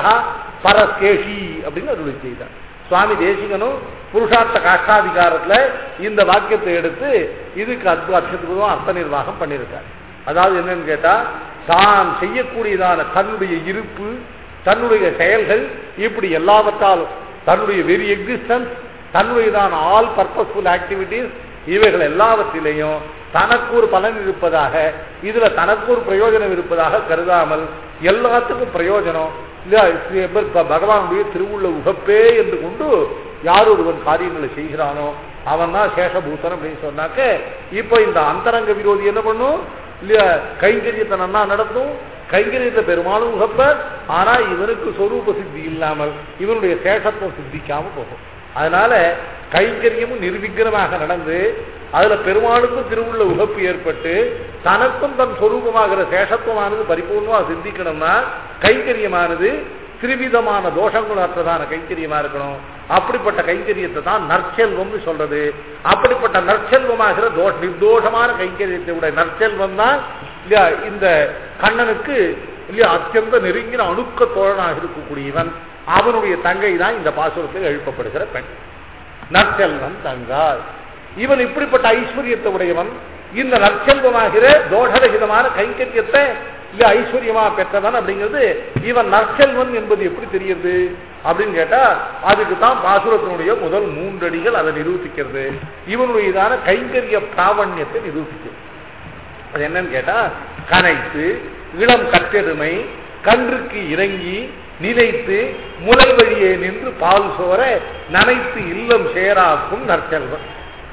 பரசேஷி அப்படின்னு அருளி செய்தார் சுவாமி தேசிகனும் புருஷார்த்த காஷ்டாதிகாரத்துல இந்த வாக்கியத்தை எடுத்து இதுக்கு அத்பு அச்சத்துக்கும் அர்த்த நிர்வாகம் பண்ணியிருக்காரு அதாவது என்னன்னு கேட்டா தான் செய்யக்கூடியதான தன்னுடைய இருப்பு தன்னுடைய செயல்கள் இப்படி எல்லாவற்றாலும் தன்னுடைய வெரி எக்ஸிஸ்டன்ஸ் தன்னுடையதான ஆல் பர்பஸ்ஃபுல் ஆக்டிவிட்டீஸ் இவைகள் எல்லாவற்றிலையும் தனக்கு ஒரு பலன் இருப்பதாக இதுல தனக்கு ஒரு பிரயோஜனம் இருப்பதாக கருதாமல் எல்லாத்துக்கும் பிரயோஜனம் இல்ல இப்ப பகவானுடைய திருவுள்ள உகப்பே என்று கொண்டு யார் ஒருவன் காரியங்களை செய்கிறானோ அவன் தான் சேஷபூசன் அப்படின்னு சொன்னாக்க இப்ப இந்த அந்தரங்க விரோதி என்ன பண்ணும் இல்லையா கைங்கரியத்தை நன்னா நடத்தும் கைங்கரியத்தை பெருமாளும் உகப்பர் ஆனா இவனுக்கு சொரூப சித்தி இல்லாமல் இவனுடைய சேஷத்துவம் சித்திக்காம போகும் அதனால கைங்கரியமும் நிர்விக்கிரமாக நடந்து அதுல பெருமாளுக்கும் திருவுள்ள உகப்பு ஏற்பட்டு தனக்கும் தன் சொரூபமாகிற சேஷத்துவமானது பரிபூர்ணமா சிந்திக்கணும்னா கைங்கரியமானது திரிவிதமான தோஷங்கள் அற்றதான கைங்கரியமா இருக்கணும் அப்படிப்பட்ட கைங்கரியத்தை தான் நற்செல்வம்னு சொல்றது அப்படிப்பட்ட நற்செல்வமாகிற தோஷ நிர்தோஷமான கைங்கரியத்தை உடைய நற்செல்வம் தான் இல்லையா இந்த கண்ணனுக்கு இல்லையா அத்தியந்த நெருங்கின அணுக்க தோழனாக இருக்கக்கூடியவன் அவனுடைய தங்கை தான் இந்த பாசுரத்தில் எழுப்பப்படுகிற பெண் நற்செல்வன் தங்காள் இவன் இப்படிப்பட்ட ஐஸ்வர்யத்தை உடையவன் இந்த நற்செல்வமாகிற தோஷரகிதமான கைங்கரியத்தை இல்ல ஐஸ்வர்யமா பெற்றவன் அப்படிங்கிறது இவன் நற்செல்வன் என்பது எப்படி தெரியுது அப்படின்னு கேட்டா அதுக்கு தான் பாசுரத்தினுடைய முதல் மூன்றடிகள் அதை நிரூபிக்கிறது இவனுடையதான கைங்கரிய பிராவண்யத்தை நிரூபிக்கிறது அது என்னன்னு கேட்டா கனைத்து இளம் கட்டெருமை கன்றுக்கு இறங்கி நினைத்து முலை வழியே நின்று பால் சோர நனைத்து இல்லம் சேராக்கும் நற்செல்வன்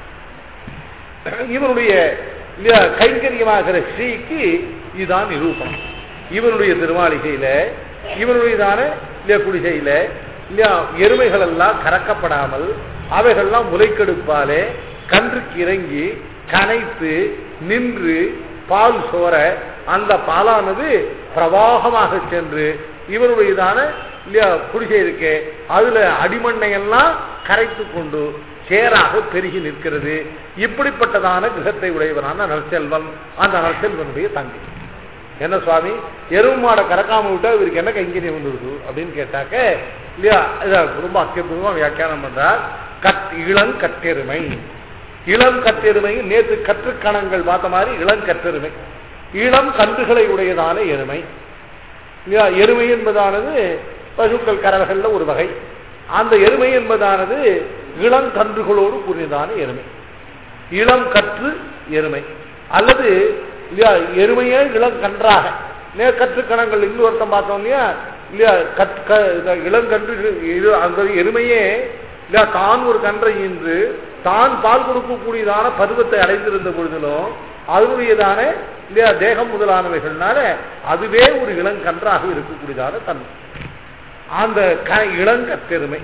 இவனுடைய இல்லையா, கைங்கரியமாகிற ஸ்ரீக்கு இதுதான் நிரூபணம் இவனுடைய திருமாளிகையில இவனுடையதான இல்லையா குடிசையில இல்லையா எருமைகள் எல்லாம் கறக்கப்படாமல் அவைகள்லாம் முளைக்கெடுப்பாலே கன்றுக்கு இறங்கி கனைத்து நின்று பால் சோர அந்த பாலானது பிரவாகமாக சென்று இவனுடையதான இல்லையா குடிசை இருக்கே அதுல அடிமண்ணை எல்லாம் கரைத்து கொண்டு சேராக பெருகி நிற்கிறது இப்படிப்பட்டதான கிரகத்தை உடையவனான நற்செல்வன் அந்த நற்செல்வனுடைய தங்கை என்ன சுவாமி எருவு மாடை கறக்காம விட்டா இவருக்கு என்ன கைங்கரியம் வந்துருது அப்படின்னு கேட்டாக்க இல்லையா இத ரொம்ப அத்தியபூர்வமா வியாக்கியானம் பண்றார் கட் இளம் கட்டெருமை இளம் கட்டெருமை நேற்று கற்றுக்கணங்கள் பார்த்த மாதிரி இளம் கட்டெருமை இளம் கன்றுகளை உடையதான எருமை இல்லையா எருமை என்பதானது பசுக்கள் கரவர்கள்ல ஒரு வகை அந்த எருமை என்பதானது இளங்கன்றுகளோடு கூடியதான எருமை இளம் கற்று எருமை அல்லது இல்லையா எருமையே இளங்கன்றாக இல்லையா கற்று கணங்கள் இன்னொருத்தம் பார்த்தோம் இல்லையா இல்லையா கற் க- இந்த இளங்கன்று இது- அந்த எருமையே இல்லையா தான் ஒரு கன்றை ஈன்று தான் பால் கொடுக்கக்கூடியதான பருவத்தை அடைந்திருந்த பொழுதிலும் அதனுடையதான இல்லையா தேகம் முதலானவைகள்னால அதுவே ஒரு இளங்கன்றாக இருக்கக்கூடியதான தன்மை அந்த க இளங்கத்தெருமை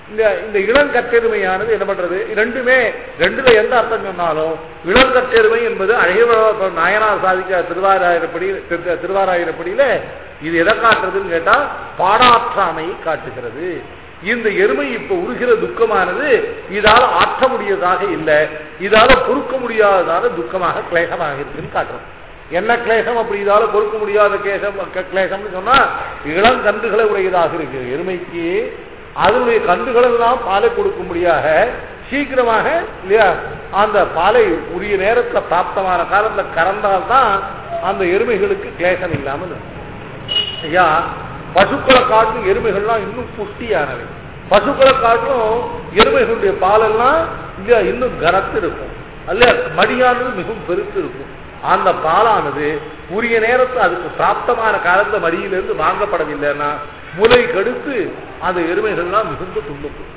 இந்த இந்த இளங்கட்டெருமையானது என்ன பண்றது ரெண்டுமே ரெண்டுல எந்த அர்த்தம் சொன்னாலும் இளங்கட்டெருமை என்பது அழகிய நாயனார் சாதிக்க திருவாராயிரப்படி திரு- திருவாராயிரப்படியில இது எதை காட்டுறதுன்னு கேட்டா பாடாற்றாமையை காட்டுகிறது இந்த எருமை இப்ப உருகிற துக்கமானது இதால ஆற்ற முடியதாக இல்லை இதால பொறுக்க முடியாததால துக்கமாக கிளேசமாக இருக்குன்னு காட்டுறோம் என்ன கிளேசம் அப்படி இதால பொறுக்க முடியாத கேசம் க- கிளேசம்னு சொன்னா இளம் கன்றுகளை உடையதாக இருக்கு எருமைக்கு அதனுடைய கன்றுகள் எல்லாம் பாலை கொடுக்கும்படியாக சீக்கிரமாக இல்லையா அந்த பாலை உரிய நேரத்துல பிராப்தமான காலத்துல கறந்தால்தான் அந்த எருமைகளுக்கு கிளேசம் இல்லாமல் இருக்கும் ஐயா பசுக்களை காட்டிலும் எருமைகள்லாம் இன்னும் புஷ்டியானவை பசுக்களை காட்டிலும் எருமைகளுடைய பாலெல்லாம் இல்லையா இன்னும் கனத்து இருக்கும் அல்ல மடியானது மிகவும் பெருத்து இருக்கும் அந்த பாலானது உரிய நேரத்தில் அதுக்கு பிராப்தமான காலத்துல மடியிலிருந்து வாங்கப்படவில்லைன்னா முலை கடுத்து அந்த எருமைகள்லாம் மிகுந்த துன்பப்படும்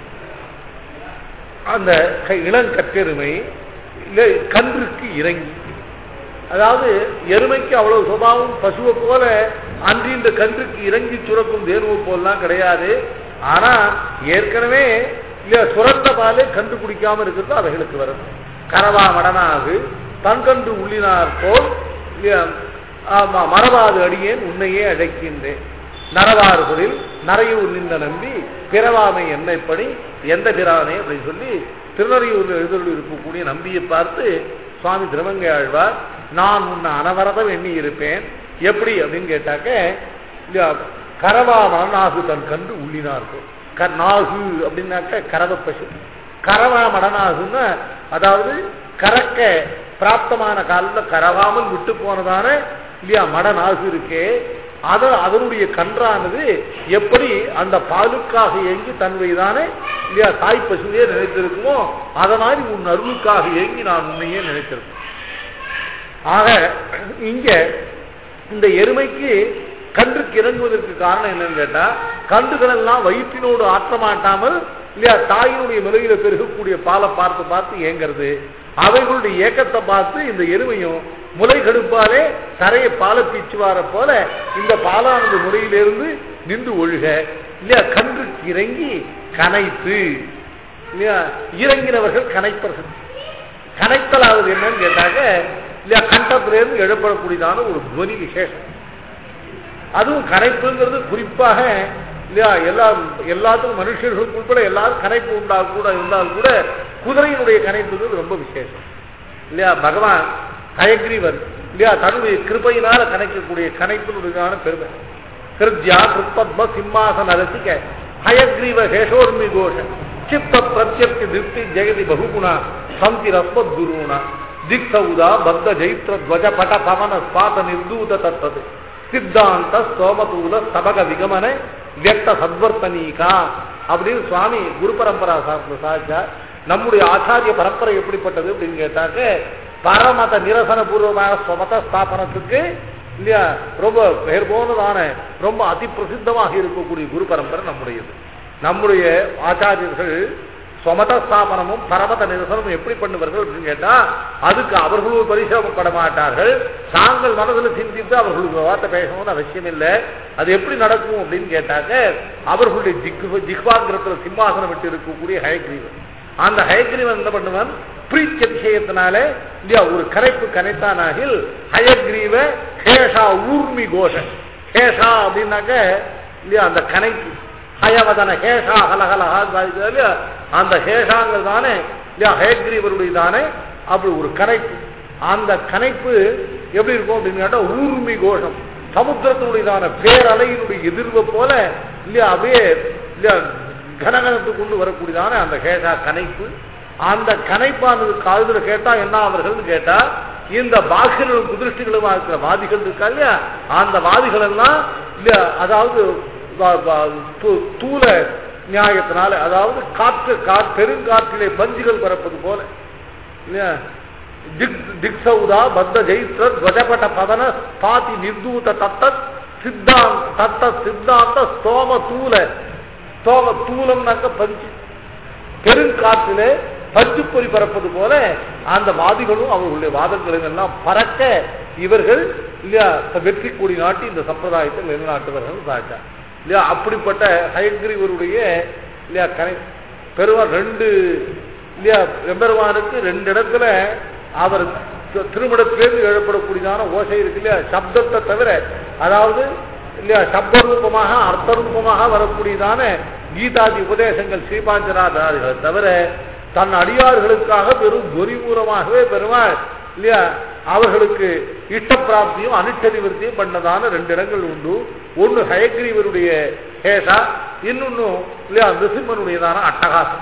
அந்த க- இளங்கற்றெருமை இல்லை கன்றுக்கு இறங்கி அதாவது எருமைக்கு அவ்வளவு சுபாவம் பசுவை போல அன்று இந்த கன்றுக்கு இறங்கி சுரக்கும் தேர்வு போலாம் கிடையாது ஆனா ஏற்கனவே இல்ல சுரந்த பாலே கன்று குடிக்காம இருக்கிறது அவைகளுக்கு வரும் கரவா மடனாகு தன்கன்று உள்ளினார் போல் இல்லையா, ஆமா மரபாது அடியேன் உன்னையே அழைக்கின்றேன் நரவாறுகளில் நரையூர் நின்ற நம்பி பிறவாமை என்னைப்படி எந்த பிரானே அப்படின்னு சொல்லி திருநறையூரில் எழுதல் இருக்கக்கூடிய நம்பியை பார்த்து சுவாமி திருமங்கை ஆழ்வார் நான் உன்னை அனவரதம் எண்ணி இருப்பேன் எப்படி அப்படின்னு கேட்டாக்க இல்லையா, கரவா மடநாகு தன் கண்டு உள்ளினார்கள் க நாகு அப்படின்னாக்க கரவ பசு கரவா மடநாகுன்னா அதாவது கறக்க பிராப்தமான காலில் கரவாமல் விட்டு போனதான இல்லையா மடநாகு இருக்கே அத அதனுடைய கன்றானது எப்படி அந்த பாலுக்காக ஏங்கி தன்னுடையதானே இல்லையா தாய் பசுவையே நினைத்திருக்குமோ அத மாதிரி உன் அருளுக்காக ஏங்கி நான் உன்னையே நினைத்திருக்கேன் ஆக இங்க இந்த எருமைக்கு கன்றுக்கு இறங்குவதற்கு காரணம் என்னன்னு கேட்டா கன்றுகள் எல்லாம் வயிற்றினோடு ஆற்ற மாட்டாமல் இல்லையா தாயினுடைய நிலையில பெருகக்கூடிய பாலை பார்த்து பார்த்து ஏங்கிறது அவைகளுடைய ஏக்கத்தை பார்த்து இந்த எருமையும் முலை கடுப்பாலே தரையை பாலை பீச்சுவார போல இந்த பாலானது முறையிலிருந்து நின்று ஒழுக இல்லையா கன்றுக்கு இறங்கி கனைத்து இல்லையா இறங்கினவர்கள் கனைப்பர்கள் கனைத்தலாவது என்னன்னு கேட்டாக்க இல்லையா கண்டத்திலிருந்து எழுப்படக்கூடியதான ஒரு துவனி விசேஷம் அதுவும் கனைப்புங்கிறது குறிப்பாக இல்லையா எல்லா எல்லாத்துக்கும் மனுஷர்களுக்கு உட்பட எல்லாரும் கனைப்பு உண்டா கூட இருந்தால் கூட குதிரையினுடைய கனைப்புங்கிறது ரொம்ப விசேஷம் இல்லையா பகவான் ஹயக்ரீவர் இல்லையா தன்னுடைய கிருபையினால கணைக்கக்கூடிய கனைப்பினுடையதான பெருமை கிருத்யா கிருப்பத்ம சிம்மாசன ரசிக்க ஹயக்ரீவ ஹேஷோர்மி கோஷ சித்த பிரத்யப்தி திருப்தி ஜெகதி பகுகுணா சந்தி ரஸ்மத் குருணா திக்சௌதா பத்த ஜைத்ர துவஜ பட பவன ஸ்பாத நிர்தூத தத்தது சித்தாந்த சோமதூல ஸ்தபக விகமன வியக்த சத்வர்த்தனீகா அப்படின்னு சுவாமி குரு பரம்பரா சாஸ்திர சாச்சா நம்முடைய ஆச்சாரிய பரம்பரை எப்படிப்பட்டது அப்படின்னு கேட்டாக்க பரமத நிரசன பூர்வமான ஸ்வமத ஸ்தாபனத்துக்கு இல்லையா ரொம்ப பெயர் போனதான ரொம்ப அதி பிரசித்தமாக இருக்கக்கூடிய குரு பரம்பரை நம்முடையது நம்முடைய ஆச்சாரியர்கள் சொமத ஸ்தாபனமும் பரமத நிரசனமும் எப்படி பண்ணுவார்கள் அப்படின்னு கேட்டா அதுக்கு அவர்களும் பரிசிரமப்பட மாட்டார்கள் தாங்கள் மனதில் சிந்தித்து அவர்களுக்கு வார்த்தை பேசணும்னு அவசியம் இல்லை அது எப்படி நடக்கும் அப்படின்னு கேட்டாக்க அவர்களுடைய ஜிக் ஜிக்வாங்கிரத்தில் சிம்மாசனம் விட்டு இருக்கக்கூடிய ஹயக்ரீவன் அந்த ஹயக்ரீவன் என்ன பண்ணுவான் பிரீத்தி அதிசயத்தினால இல்லையா ஒரு கரைப்பு கரைத்தானாகில் ஹயக்ரீவ ஹேஷா ஊர்மி கோஷன் ஹேஷா அப்படின்னாக்க இல்லையா அந்த கனைப்பு ஹயவதன ஹேஷா ஹலஹலஹா இல்லையா அந்த ஹேஷாங்கள் தானே இல்லையா ஹயக்ரீவருடைய தானே அப்படி ஒரு கனைப்பு அந்த கனைப்பு எப்படி இருக்கும் அப்படின்னு கேட்டா ஊர்மி கோஷம் சமுத்திரத்தினுடையதான பேரலையினுடைய எதிர்வை போல இல்லையா அப்படியே இல்லையா கனகனத்து கொண்டு வரக்கூடியதான அந்த கேட்டா கனைப்பு அந்த கனைப்பானது காதுல கேட்டா என்ன அவர்கள்னு கேட்டா இந்த பாக்கியர்களும் குதிருஷ்டிகளுமா இருக்கிற வாதிகள் இருக்கா இல்லையா அந்த வாதிகள் எல்லாம் இல்லையா அதாவது வ- வ- து- தூல நியாயத்தினால அதாவது காற்று கா பெருங்காற்றிலே பஞ்சுகள் பரப்பது போல இல்லையா திக் திக்சௌதா பத்த ஜெயித்ர துவஜபட பதன பாதி நிர்தூத தத்த சித்தாந்த தத்த சித்தாந்த ஸ்தோம தூல ஸ்தோம தூலம்னாக்க பஞ்சு பெருங்காற்றிலே பஞ்சு பொறி பறப்பது போல அந்த வாதிகளும் அவர்களுடைய வாதங்களும் எல்லாம் பறக்க இவர்கள் இல்லையா வெற்றி கொடி நாட்டி இந்த சம்பிரதாயத்தை நிலைநாட்டுவார்கள் சாட்டா இல்லையா அப்படிப்பட்ட ஹயக்ரீவருடைய இல்லையா கனை பெருமாள் ரெண்டு இல்லையா எம்பெருமானுக்கு ரெண்டு இடத்துல அவர் தி- திருமணத்திலிருந்து எழுப்படக்கூடியதான ஓசை இருக்கு இல்லையா சப்தத்தை தவிர அதாவது இல்லையா சப்த ரூபமாக அர்த்த ரூபமாக வரக்கூடியதான கீதாதி உபதேசங்கள் ஸ்ரீபாஞ்சராதாதிகளை தவிர தன் அடியார்களுக்காக வெறும் துரிபூரமாகவே பெருமாள் இல்லையா அவர்களுக்கு இஷ்டப்பிராப்தியும் அனுஷ்ட நிவர்த்தியும் பண்ணதான ரெண்டு இடங்கள் உண்டு ஒன்று ஹயக்ரீவருடைய ஹேஷா இன்னொன்னு இல்லையா நிருசிம்மனுடையதான அட்டகாசம்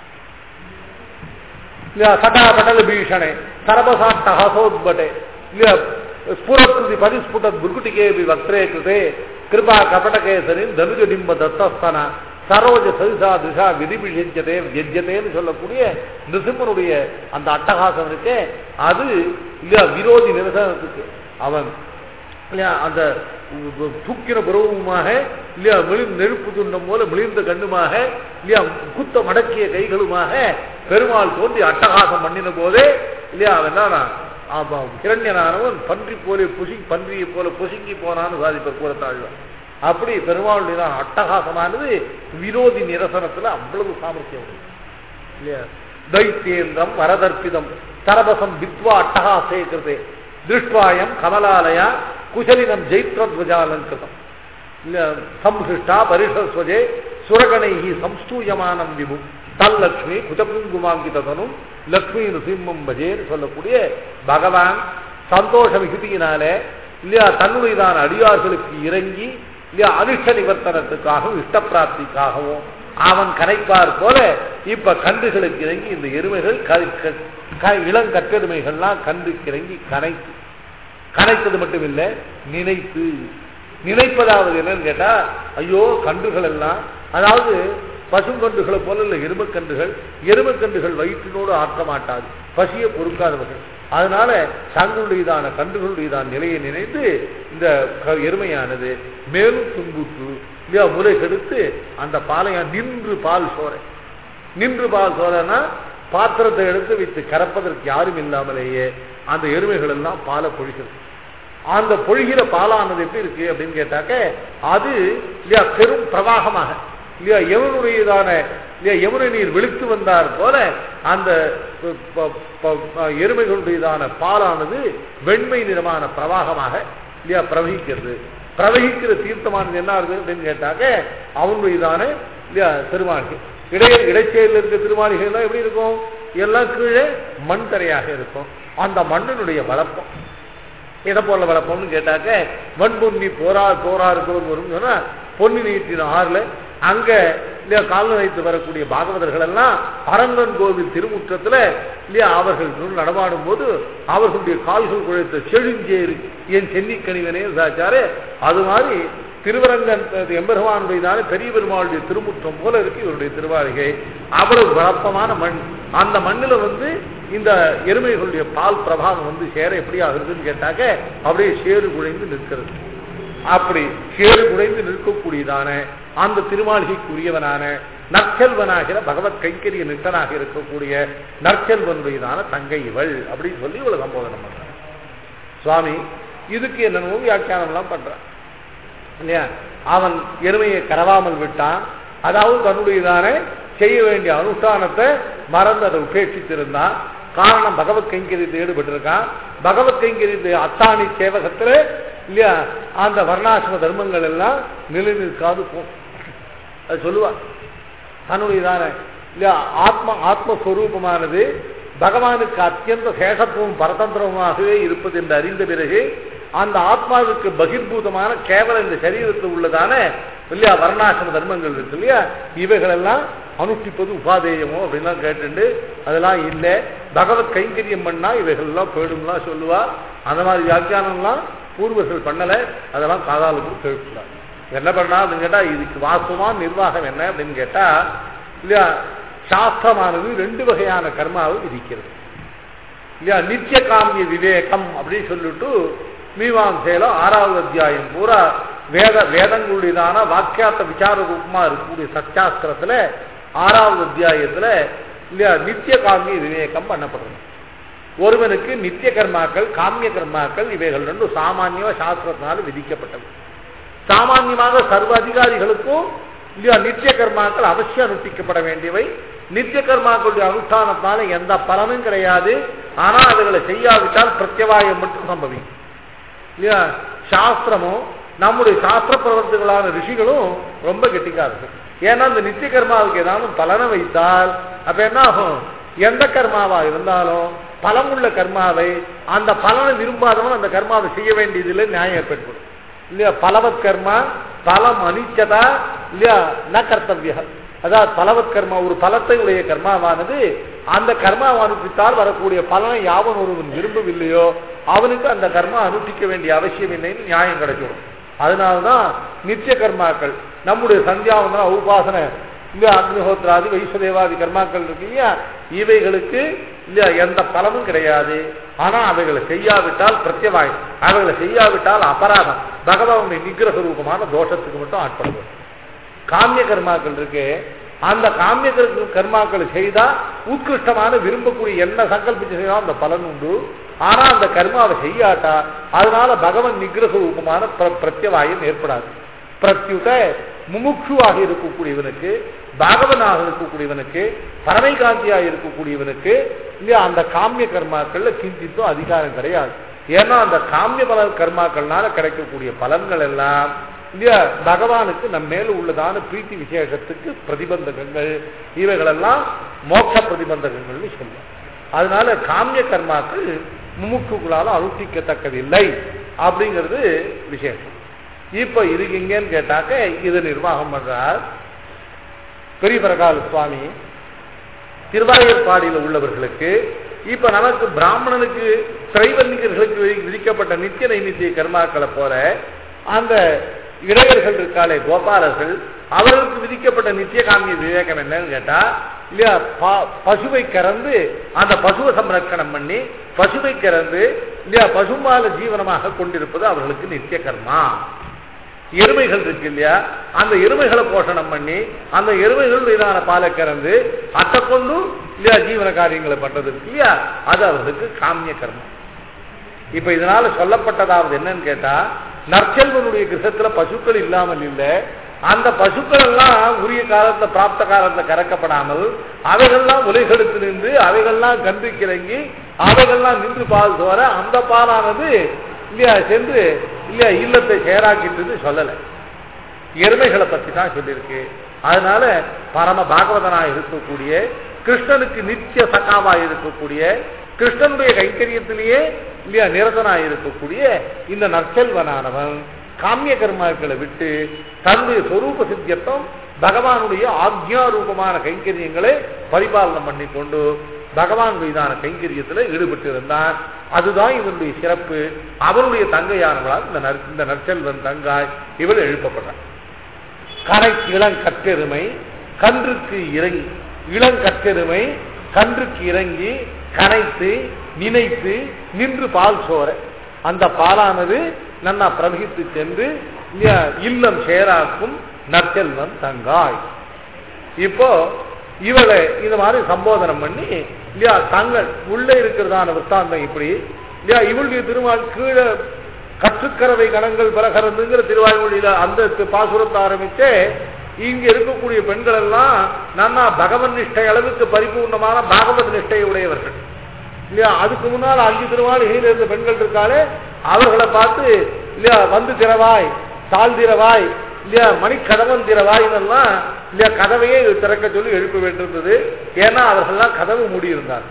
இல்லையா சட்டா பட்டல பீஷணே சரபசாட்டஹசோத்பட்டே இல்லையா ஸ்புரத்ருதி பதிஸ்புட புர்குட்டிகே வக்ரே கிருதே கிருபா கபடகேசரின் தனுஜடிம்ப தத்தஸ்தன சரோஜ சதிசா திசா விதிபிஷிஞ்சதே வியஜ்யதேன்னு சொல்லக்கூடிய நிருசிம்மனுடைய அந்த அட்டகாசம் இருக்கே அது இல்லையா விரோதி நிரசனத்துக்கு அவன் இல்லையா அந்த தூக்கிற புறவுமாக இல்லையா விழி நெருப்பு துண்டம் போல விளிர்ந்த கண்ணுமாக இல்லையா குத்த மடக்கிய கைகளுமாக பெருமாள் தோன்றி அட்டகாசம் பண்ணின போதே இல்லையா அவன் என்னன்னா ஆமாம் கிரண்யனானவன் பன்றி போல புசி பன்றியை போல புசுங்கி போனான்னு சாதிப்பர் கூறத்தாழ்வான் அப்படி பெருமாளுடைய அட்டகாசமானது விரோதி நிரசனத்துல அவ்வளவு சாமர்த்தியம் உண்டு. இல்லையா தைத்தியேந்திரம் வரதர்ப்பிதம் சரபசம் வித்வா அட்டகாசே கிருதே திருஷ்வாயம் கமலாலயா குசலினம் ஜெயித்ரத்வஜாலங்கிருதம் இல்ல சம்ஹிருஷ்டா பரிஷஸ்வஜே சுரகணைஹி சம்ஸ்தூயமானம் விபு தல்லக்ஷ்மி குஜகுங்குமாங்கிதனும் லக்ஷ்மி நுசிம்மம் பஜேன்னு சொல்லக்கூடிய பகவான் சந்தோஷ மிகுதியினாலே இல்லையா தன்னுடையதான அடியார்களுக்கு இறங்கி இல்லையா அனிஷ்ட நிவர்த்தனத்துக்காகவும் இஷ்டப்பிராப்திக்காகவும் அவன் கனைப்பார் போல இப்ப கன்றுகளுக்கு இறங்கி இந்த எருமைகள் க- க- க- இளங்கற்றெருமைகள்லாம் கன்றுக்கு இறங்கி கனைத்து கனைத்தது மட்டும் இல்லை நினைத்து நினைப்பதாவது என்னன்னு கேட்டா ஐயோ கன்றுகள் எல்லாம் அதாவது பசுங்கன்றுகளை போல இல்லை எருமக்கன்றுகள் எருமக்கன்றுகள் வயிற்றினோடு ஆற்ற மாட்டாது பசியை பொறுக்காதவர்கள் அதனால தங்களுடையதான கன்றுகளுடையதான நிலையை நினைத்து இந்த க- எருமையானது மேலும் துன்புற்று இல்லையா முறை கெடுத்து அந்த பாலையா நின்று பால் சோரை நின்று பால் சோழனா பாத்திரத்தை எடுத்து வைத்து கறப்பதற்கு யாரும் இல்லாமலேயே அந்த எருமைகள் எல்லாம் பாலை பொழிகிறது அந்த பொழிகிற பாலானது எப்படி இருக்கு அப்படின்னு கேட்டாக்க அது இல்லையா பெரும் பிரவாகமாக இல்லையா யமுனுடையதான இல்லையா யமுனை நீர் வெளுத்து வந்தார் போல அந்த ப- ப- ப- எருமைகளுடையதான பாலானது வெண்மை நிறமான பிரவாகமாக இல்லையா பிரவகிக்கிறது பிரவகிக்கிற தீர்த்தமானது என்ன ஆகுது அப்படின்னு கேட்டாக்க அவனுடையதான இல்லையா திருமாளிகை இடைய இடைச்செயலில் இருக்க திருமாளிகை எல்லாம் எப்படி இருக்கும் எல்லாம் கீழே மண் தரையாக இருக்கும் அந்த மண்ணினுடைய வளப்பம் எதை போல வளர்ப்போம்னு கேட்டாக்க மண்பொன்னி போரா போரா இருக்கிறது வரும் சொன்னா பொன்னி நீட்டின ஆறுல அங்க இல்லையா கால் வைத்து வரக்கூடிய பாகவதர்கள் எல்லாம் அரங்கன் கோவில் திருமுற்றத்துல இல்லையா அவர்கள் நடமாடும் போது அவர்களுடைய கால்கள் குழைத்த செழுஞ்சேறு என் சென்னிக்கணிவனே சாச்சாரு அது மாதிரி திருவரங்கன் எம்பெருமானுடையதான பெரிய பெருமாளுடைய திருமுற்றம் போல இருக்கு இவருடைய திருவாரிகை அவ்வளவு வழப்பமான மண் அந்த மண்ணுல வந்து இந்த எருமைகளுடைய பால் பிரபாவம் வந்து சேர எப்படி ஆகுதுன்னு கேட்டாக்க அப்படியே சேறு குழைந்து நிற்கிறது அப்படி சேறு குழைந்து நிற்கக்கூடியதான அந்த திருமாளிகைக்குரியவனான நற்செல்வனாகிற பகவத் கைங்கரிய நிட்டனாக இருக்கக்கூடிய நற்செல்வனுடையதான தங்கை இவள் அப்படின்னு சொல்லி இவளை சம்போதனம் பண்றான் சுவாமி இதுக்கு என்னென்னமோ வியாக்கியானம்லாம் பண்றான் இல்லையா அவன் எருமையை கரவாமல் விட்டான் அதாவது தன்னுடையதான செய்ய வேண்டிய அனுஷ்டானத்தை மறந்து அதை உபேட்சித்திருந்தான் காரணம் பகவத் கைங்கரியத்தை ஈடுபட்டிருக்கான் பகவத் கைங்கரிய அத்தாணி சேவகத்துல இல்லையா அந்த வர்ணாசிரம தர்மங்கள் எல்லாம் நிலைநிற்காது போகும் அது சொல்லுவார் தன்னுடையதான இல்லையா ஆத்ம ஆத்மஸ்வரூபமானது பகவானுக்கு அத்தியந்த சேஷத்துவம் பரதந்திரமாகவே இருப்பது என்று அறிந்த பிறகு அந்த ஆத்மாவுக்கு பகிர்பூதமான கேவலம் இந்த சரீரத்தில் உள்ளதான இல்லையா வர்ணாசிரம தர்மங்கள் இருக்கு இல்லையா இவைகளெல்லாம் அனுஷ்டிப்பது உபாதேயமோ அப்படின்லாம் கேட்டுண்டு அதெல்லாம் இல்லை பகவத் கைங்கரியம் பண்ணா இவைகள்லாம் போயிடும்லாம் சொல்லுவா அந்த மாதிரி வியாக்கியானம்லாம் பூர்வர்கள் பண்ணலை அதெல்லாம் காதாலுக்கு கேட்கலாம் என்ன பண்ணா அப்படின்னு கேட்டா இதுக்கு வாஸ்தவமான நிர்வாகம் என்ன அப்படின்னு கேட்டா இல்லையா சாஸ்திரமானது ரெண்டு வகையான கர்மாவை விதிக்கிறது இல்லையா நித்திய காமிய விவேகம் அப்படின்னு சொல்லிட்டு மீமாசையில ஆறாவது அத்தியாயம் பூரா வேத வேதங்களுடையதான வாக்கியார்த்த விசார ரூபமா இருக்கக்கூடிய சச்சாஸ்திரத்துல ஆறாவது அத்தியாயத்துல இல்லையா நித்திய காமிய விவேகம் பண்ணப்படுறது ஒருவனுக்கு நித்திய கர்மாக்கள் காமிய கர்மாக்கள் இவைகள் ரெண்டும் சாமானிய சாஸ்திரத்தினால விதிக்கப்பட்டது சாமான்யமாக சர்வ அதிகாரிகளுக்கும் இல்லையா நித்திய கர்மாக்கள் அவசியம் அனுஷ்டிக்கப்பட வேண்டியவை நித்திய கர்மாக்களுடைய அனுஷ்டானத்தால எந்த பலனும் கிடையாது ஆனா அதுகளை செய்யாவிட்டால் பிரத்யவாயம் மட்டும் சம்பவிக்கும் இல்லையா சாஸ்திரமும் நம்முடைய சாஸ்திர பிரவர்த்திகளான ரிஷிகளும் ரொம்ப கெட்டிக்காரர்கள் ஏன்னா இந்த நித்திய கர்மாவுக்கு ஏதாவது பலனை வைத்தால் அப்ப என்ன ஆகும் எந்த கர்மாவா இருந்தாலும் பலமுள்ள கர்மாவை அந்த பலனை விரும்பாதவன் அந்த கர்மாவை செய்ய வேண்டியதில்லை நியாயம் ஏற்பட்டுவிடும் இல்லையா பலவத் கர்மா பலம் அனிச்சதா இல்லையா ந கர்த்தவிய அதாவது பலவத் கர்மா ஒரு பலத்தை உடைய கர்மாவானது அந்த கர்மா அனுப்பித்தால் வரக்கூடிய பலனை யாவன் ஒருவன் விரும்பவில்லையோ அவனுக்கு அந்த கர்மா அனுஷ்டிக்க வேண்டிய அவசியம் இல்லைன்னு நியாயம் கிடைச்சிடும் அதனால்தான் நித்திய கர்மாக்கள் நம்முடைய சந்தியாவந்தன உபாசனை இந்த அக்னிஹோத்ராதி வைஸ்வதேவாதி கர்மாக்கள் இருக்கு இல்லையா இவைகளுக்கு இல்லையா எந்த பலனும் கிடையாது ஆனா அவைகளை செய்யாவிட்டால் பிரத்யவாய் அவைகளை செய்யாவிட்டால் அபராதம் பகவானுடைய நிகிரக ரூபமான தோஷத்துக்கு மட்டும் ஆட்படுவது காமிய கர்மாக்கள் இருக்கு அந்த காமிய கர்ம- கர்மாக்களை செய்தா உத்கிருஷ்டமான விரும்பக்கூடிய என்ன சங்கல்பிச்சு செய்தாலும் அந்த பலன் உண்டு ஆனா அந்த கர்மாவை செய்யாட்டா அதனால பகவன் நிகிரக ரூபமான பிர- பிரத்யவாயம் ஏற்படாது பிரத்யுத முமுட்சுவாக இருக்கக்கூடியவனுக்கு பாகவனாக இருக்கக்கூடியவனுக்கு பரமைகாந்தியாக இருக்கக்கூடியவனுக்கு இல்லையா அந்த காமிய கர்மாக்கள்ல கிஞ்சித்தும் அதிகாரம் கிடையாது ஏன்னா அந்த காமிய பல கர்மாக்கள்னால கிடைக்கக்கூடிய பலன்கள் எல்லாம் இல்லையா பகவானுக்கு நம்ம மேல உள்ளதான பிரீத்தி விசேஷத்துக்கு பிரதிபந்தகங்கள் இவைகளெல்லாம் மோட்ச பிரதிபந்தகங்கள்னு சொல்லுவோம் அதனால காமிய கர்மாக்கள் முமுக்குகளால் அனுஷ்டிக்கத்தக்கதில்லை அப்படிங்கிறது விசேஷம் இப்ப இருக்கீங்கன்னு கேட்டாக்க இது நிர்வாகம் பண்றார் பெரிய பிரகால சுவாமி திருவாயூர்பாடியில் உள்ளவர்களுக்கு இப்ப நமக்கு பிராமணனுக்கு திரைவர்ணிகர்களுக்கு விதி- விதிக்கப்பட்ட நித்திய நைமித்திய கர்மாக்களை போல அந்த இடையர்கள் இருக்காளே கோபாலர்கள் அவர்களுக்கு விதிக்கப்பட்ட நித்திய காமிய விவேகம் என்னன்னு கேட்டா இல்லையா ப- பசுவை கறந்து அந்த பசுவை சம்ரட்சணம் பண்ணி பசுவை கறந்து இல்லையா பசுமால ஜீவனமாக கொண்டிருப்பது அவர்களுக்கு நித்திய கர்மா எருமைகள் இருக்கு இல்லையா அந்த எருமைகளை போஷணம் பண்ணி அந்த எருமைகள் மீதான பாலை கறந்து அட்டை கொண்டு இல்லையா ஜீவன காரியங்களை பண்றது இருக்கு இல்லையா அது அவர்களுக்கு காமிய கர்மம் இப்ப இதனால சொல்லப்பட்டதாவது என்னன்னு கேட்டா நற்செல்வனுடைய கிரகத்துல பசுக்கள் இல்லாமல் இல்லை அந்த பசுக்கள் எல்லாம் உரிய காலத்துல பிராப்த காலத்துல கறக்கப்படாமல் அவைகள்லாம் உலைகளுக்கு நின்று அவைகள்லாம் கன்று கிறங்கி அவைகள்லாம் நின்று பால் சோற அந்த பாலானது இல்லையா சென்று இல்லையா இல்லத்தை சேராக்கின்றது சொல்லலை எருமைகளை பத்தி தான் சொல்லியிருக்கு அதனால பரம பாகவதனாக இருக்கக்கூடிய கிருஷ்ணனுக்கு நித்திய சகாவாக இருக்கக்கூடிய கிருஷ்ணனுடைய கைங்கரியத்திலேயே இல்லையா நிரதனாக இருக்கக்கூடிய இந்த நற்செல்வனானவன் காமிய கர்மாக்களை விட்டு தன்னுடைய சொரூப சித்தியத்தும் பகவானுடைய ஆக்ஞா ரூபமான கைங்கரியங்களை பரிபாலனம் பண்ணி கொண்டு பகவான் மீதான கைங்கரியத்தில் ஈடுபட்டு இருந்தான் அதுதான் இவனுடைய சிறப்பு அவனுடைய தங்கையானவளால் இந்த நற்- இந்த நற்செல்வன் தங்காய் இவள் எழுப்பப்படுறான் கரை இளங்கற்றெருமை கன்றுக்கு இறங்கி இளங்கற்றெருமை கன்றுக்கு இறங்கி கனைத்து நினைத்து நின்று பால் சோர அந்த பாலானது நன்னா பிரவகித்து சென்று இல்லையா, இல்லம் சேராக்கும் நற்செல்வன் தங்காய் இப்போ இவளை இந்த மாதிரி சம்போதனம் பண்ணி இல்லையா தங்கள் உள்ளே இருக்கிறதான விற்த்தாந்தம் இப்படி இல்லையா இவளுடைய திருமால் கீழே கற்றுக்கறவை கணங்கள் பரகரந்துங்கிற திருவாய்மொழியில அந்த தி- பாசுரத்தை ஆரம்பிச்சே இங்க இருக்கக்கூடிய பெண்கள் எல்லாம் நன்னா பகவன் நிஷ்டை அளவுக்கு பரிபூர்ணமான பாகவத் நிஷ்டை உடையவர்கள் இல்லையா அதுக்கு முன்னால் அஞ்சு திருவாளிகையில் இருந்த பெண்கள் இருக்காளே அவர்களை பார்த்து இல்லையா வந்து திறவாய் தாழ் திறவாய் இல்லையா மணிக்கதவன் திறவாய் இதெல்லாம் இல்லையா கதவையே திறக்க சொல்லி எழுப்ப வேண்டியிருந்தது ஏன்னா அவர்கள்லாம் கதவு மூடியிருந்தார்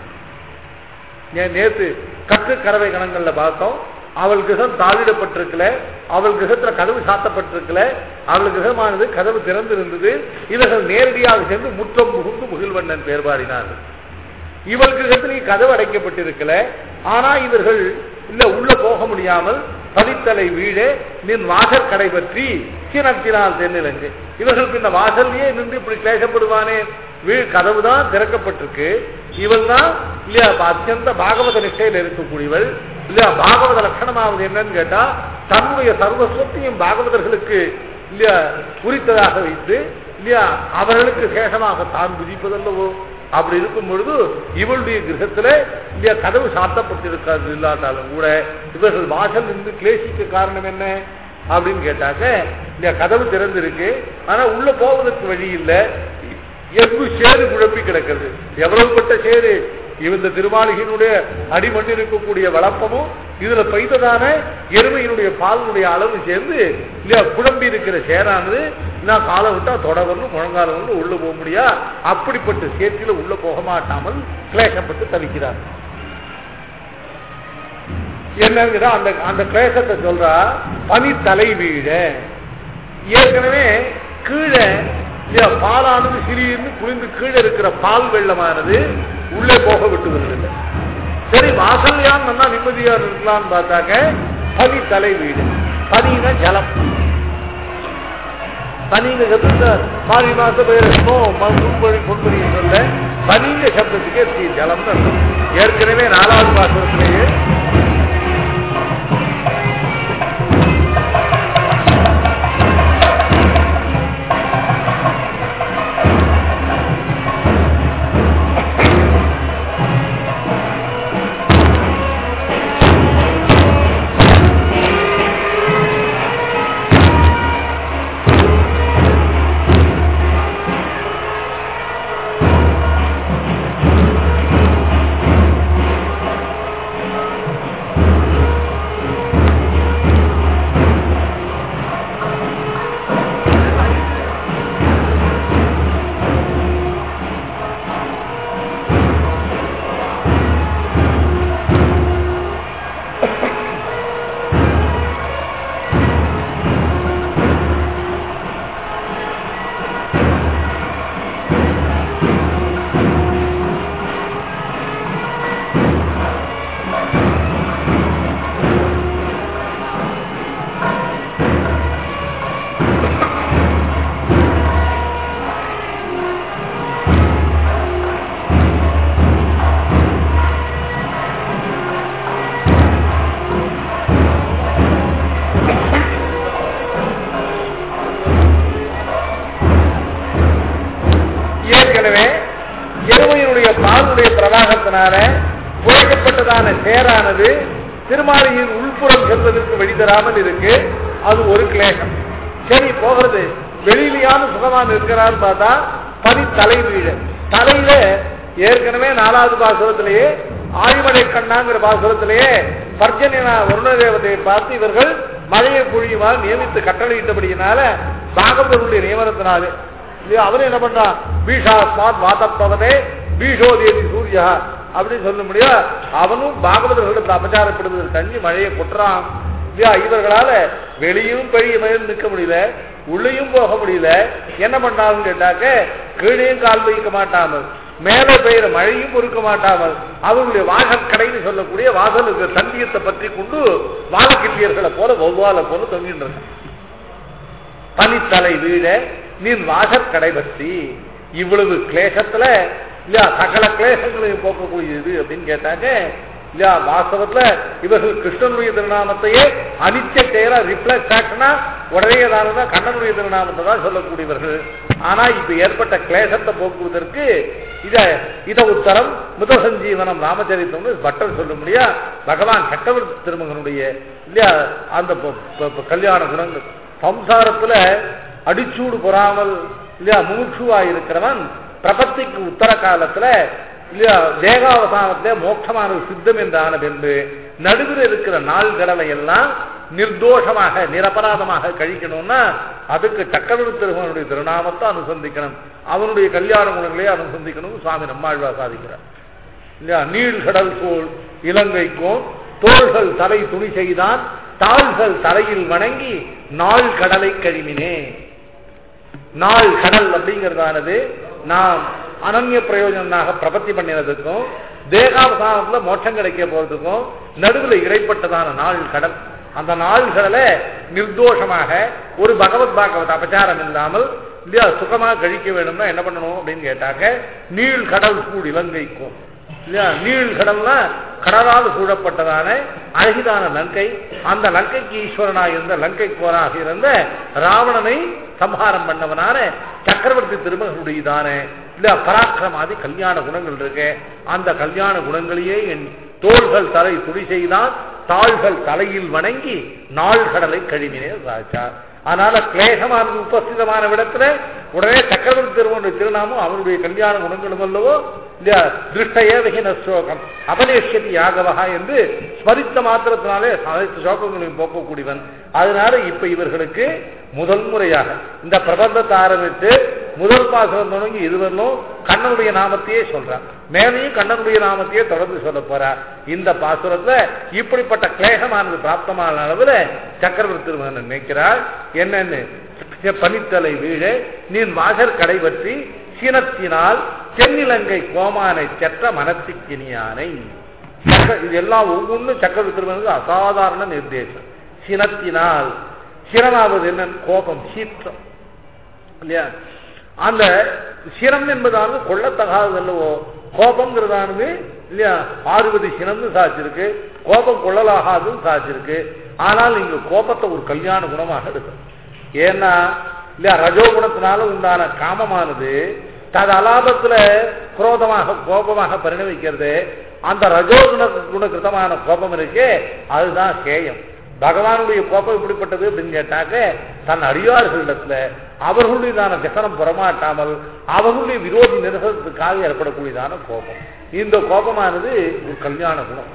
ஏன் நேத்து கற்று கறவை கணங்கள்ல பார்த்தோம் அவள் கிரகம் தாளிடப்பட்டிருக்கல அவள் கிரகத்துல கதவு சாத்தப்பட்டிருக்கல அவள் கிரகமானது கதவு திறந்திருந்தது இவர்கள் நேரடியாக சென்று முற்றம் புகுந்து முகில்வண்ணன் பேர் பாடினார்கள் இவள் கிரகத்தில் கதவு அடைக்கப்பட்டிருக்கல ஆனா இவர்கள் இல்ல உள்ள போக முடியாமல் பதித்தலை வீழ நின் வாசல் கடை பற்றி சீனத்தினால் தென்னிலங்கு இவர்கள் பின்ன வாசல்லையே நின்று இப்படி கிளேசப்படுவானே வீழ் கதவு தான் திறக்கப்பட்டிருக்கு இவள் தான் இல்லையா அத்தியந்த பாகவத நிஷ்டையில் இருக்கக்கூடியவள் இல்லையா பாகவத லட்சணமாவது என்னன்னு கேட்டா தன்னுடைய சர்வஸ்வத்தையும் பாகவதர்களுக்கு இல்லையா குறித்ததாக வைத்து இல்லையா அவர்களுக்கு சேஷமாக தான் விதிப்பதல்லவோ அப்படி இருக்கும் பொழுது இவளுடைய கிரகத்துல இல்லையா கதவு சாத்தப்பட்டிருக்காது இல்லாட்டாலும் கூட இவர்கள் வாசல் நின்று கிளேசிக்க காரணம் என்ன அப்படின்னு கேட்டாக்க இந்த கதவு திறந்திருக்கு ஆனா உள்ள போவதற்கு வழி இல்லை எங்கு சேறு குழப்பி கிடக்கிறது எவ்வளவு பட்ட சேரு இந்த திருமாளிகையினுடைய அடிமண் இருக்கக்கூடிய வளப்பமும் இதுல பெய்ததான எருமையினுடைய பாலினுடைய அளவு சேர்ந்து இல்லையா குழம்பி இருக்கிற சேரானது நான் காலை விட்டா தொடரணும் முழங்கால வந்து உள்ள போக முடியா அப்படிப்பட்ட சேற்றில உள்ள போக மாட்டாமல் கிளேசப்பட்டு தவிக்கிறார் என்னங்கிற அந்த அந்த கிளேசத்தை சொல்றா பனி தலை வீழ ஏற்கனவே கீழே இல்லையா பாலானது சிறியிருந்து குளிந்து கீழே இருக்கிற பால் வெள்ளமானது உள்ளே போக விட்டு வருதில்லை சரி வாசல்யான் நல்லா நிம்மதியா இருக்கலாம்னு பார்த்தாக்க பனி தலை வீடு பனினா ஜலம் பனிங்க சப்தத்தை மாறி மாச பெயரோ முன்பொழி பொன்பொழி சொல்ல பனிங்க சப்தத்துக்கே ஸ்ரீ ஜலம் ஏற்கனவே நாலாவது மாசத்திலேயே ஏற்கனவே எருமையினுடைய பாலுடைய பிரவாகத்தினால குறைக்கப்பட்டதான சேரானது திருமாலியின் உள்புறம் செல்வதற்கு வழி தராமல் இருக்கு அது ஒரு கிளேசம் சரி போகிறது வெளியிலையான சுகமான இருக்கிறான்னு பார்த்தா பனி தலை வீழ தலையில ஏற்கனவே நாலாவது பாசுரத்திலேயே ஆழிமலை கண்ணாங்கிற பாசுரத்திலேயே பர்ஜனினா வருண தேவதையை பார்த்து இவர்கள் மழையை பொழியுமாறு நியமித்து கட்டளையிட்டபடியினால பாகவதனுடைய நியமனத்தினாலே இல்லையா அவரும் என்ன பண்றான் பீஷா ஸ்மாத் வாதப்பவதே பீஷோதேதி சூர்யா அப்படின்னு சொல்ல முடியும் அவனும் பாகவதர்களுக்கு அபச்சாரப்படுவதற்கு கஞ்சி மழையை கொட்டுறான் இல்லையா இவர்களால வெளியும் பெரிய மயில் நிற்க முடியல உள்ளேயும் போக முடியல என்ன பண்ணாலும் கேட்டாக்க கீழேயும் கால் வைக்க மாட்டாமல் மேலே பெய்கிற மழையும் பொறுக்க மாட்டாமல் அவர்களுடைய வாசற்கடைன்னு சொல்லக்கூடிய வாசலுக்கு தந்தியத்தை பற்றி கொண்டு வாழக்கிள்ளியர்களை போல வௌவால போல தொங்கிட்டு இருக்கான் பனித்தலை வீழ நீர் வாசற்கடை பற்றி இவ்வளவு கிளேசத்துல இல்லையா சகல கிளேசங்களையும் போக்கக்கூடியது அப்படின்னு கேட்டாங்க இல்லையா வாஸ்தவத்துல இவர்கள் கிருஷ்ணனுடைய திருநாமத்தையே அனிச்ச தேர ரிப்ளெக்ட் ஆக்னா உடனேதானதான் கண்ணனுடைய திருநாமத்தை தான் சொல்லக்கூடியவர்கள் ஆனா இப்ப ஏற்பட்ட கிளேசத்தை போக்குவதற்கு இத இத உத்தரம் முத சஞ்சீவனம் ராமச்சரித்தம்னு பட்டர் சொல்ல முடியா பகவான் சக்கரவர்த்தி திருமகனுடைய இல்லையா அந்த ப- ப- ப- கல்யாண குணங்கள் சம்சாரத்துல அடிச்சூடு பொறாமல் இல்லையா மூச்சுவா இருக்கிறவன் பிரபத்திக்கு உத்தர காலத்துல இல்லையா தேகாவசானத்திலே மோட்சமானது சித்தம் என்றான பின்பு நடுவில் இருக்கிற நாள் கடலை எல்லாம் நிர்தோஷமாக நிரபராதமாக கழிக்கணும்னா அதுக்கு சக்கரவர்த்தி திருமகனுடைய திருநாமத்தை அனுசந்திக்கணும் அவனுடைய கல்யாண குணங்களே அனுசந்திக்கணும் சுவாமி நம்மாழ்வா சாதிக்கிறார் இல்லையா நீழ்கடல் சோழ் இலங்கைக்கும் தோள்கள் தலை துணி செய்தான் தாள்கள் தரையில் வணங்கி நாள் கடலை கழிமினே நாள் கடல் அப்படிங்கிறதானது நாம் அனன்ய பிரயோஜனமாக பிரபத்தி பண்ணினதுக்கும் தேகாவசானத்துல மோட்சம் கிடைக்க போறதுக்கும் நடுவில் இடைப்பட்டதான நாள் கடல் அந்த நாள் கடலை நிர்தோஷமாக ஒரு பகவத் பாகவத் அபச்சாரம் இல்லாமல் இல்லையா சுகமாக கழிக்க வேணும்னா என்ன பண்ணணும் அப்படின்னு கேட்டாக்க நீள் கடல் சூழ் இலங்கைக்கும் இல்லையா நீள் கடல்னா கடலால் சூழப்பட்டதான அழகிதான லங்கை அந்த லங்கைக்கு ஈஸ்வரனாக இருந்த லங்கை கோராக இருந்த ராவணனை சம்ஹாரம் பண்ணவனான சக்கரவர்த்தி திருமகனுடையதான இல்ல பராக்கிரமாதி கல்யாண குணங்கள் இருக்கு அந்த கல்யாண குணங்களையே என் தோள்கள் தலை துடி செய்தான் தாள்கள் தலையில் வணங்கி நாள் கடலை கழுவினே ராஜா அதனால கிளேசமானது உபஸ்திதமான விடத்துல உடனே சக்கரவர்த்தி திருவனுடைய திருநாமம் அவருடைய கல்யாண குணங்களும் அல்லவோ இல்லையா திருஷ்டய விகின ஸ்லோகம் அபலேஷதி யாகவகா என்று ஸ்மரித்த மாத்திரத்தினாலே அனைத்து சோகங்களையும் போக்கக்கூடியவன் அதனால இப்ப இவர்களுக்கு முதல் முறையாக இந்த பிரபந்தத்தை ஆரம்பித்து முதல் பாசனம் தொடங்கி இதுவரையும் கண்ணனுடைய நாமத்தையே சொல்றார் மேலையும் கண்ணனுடைய நாமத்தையே தொடர்ந்து சொல்ல போறார் இந்த பாசுரத்துல இப்படிப்பட்ட கிளேசமானது பிராப்தமான அளவுல சக்கரவர்த்தி திருமகன் நினைக்கிறார் என்னன்னு பனித்தலை வீழ நீ வாசர் கடை பற்றி சினத்தினால் தென்னிலங்கை கோமானை செற்ற மனத்திக்கினியானை இது எல்லாம் ஒவ்வொன்றும் சக்கரவர்த்தி திருமகனுக்கு அசாதாரண நிர்தேசம் சினத்தினால் சிரமாவது என்ன கோபம் சீற்றம் இல்லையா அந்த சிரம் என்பதானது கொள்ளத்தகாதது அல்லவோ கோபம்ங்கிறதானது இல்லையா ஆறுபது சினம்னு சாச்சிருக்கு கோபம் கொள்ளலாகாதுன்னு சாச்சிருக்கு ஆனால் இங்க கோபத்தை ஒரு கல்யாண குணமாக இருக்கு ஏன்னா இல்லையா ரஜோகுணத்தினால உண்டான காமமானது தது அலாபத்துல குரோதமாக கோபமாக பரிணமிக்கிறது அந்த ரஜோகுண குணகிருத்தமான கோபம் இருக்கே அதுதான் கேயம் பகவானுடைய கோபம் எப்படிப்பட்டது அப்படின்னு கேட்டாக்க தன் அடியார்களிடத்துல அவர்களுடையதான விசனம் புறமாட்டாமல் அவர்களுடைய விரோதி நிரசனத்துக்காக ஏற்படக்கூடியதான கோபம் இந்த கோபமானது ஒரு கல்யாண குணம்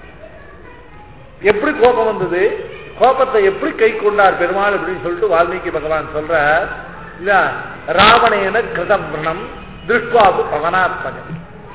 எப்படி கோபம் வந்தது கோபத்தை எப்படி கை கொண்டார் பெருமாள் அப்படின்னு சொல்லிட்டு வால்மீகி பகவான் சொல்ற இல்ல ராவணேன கிருதம் விரணம் திருஷ்டுவாபு பவனாத்மகம்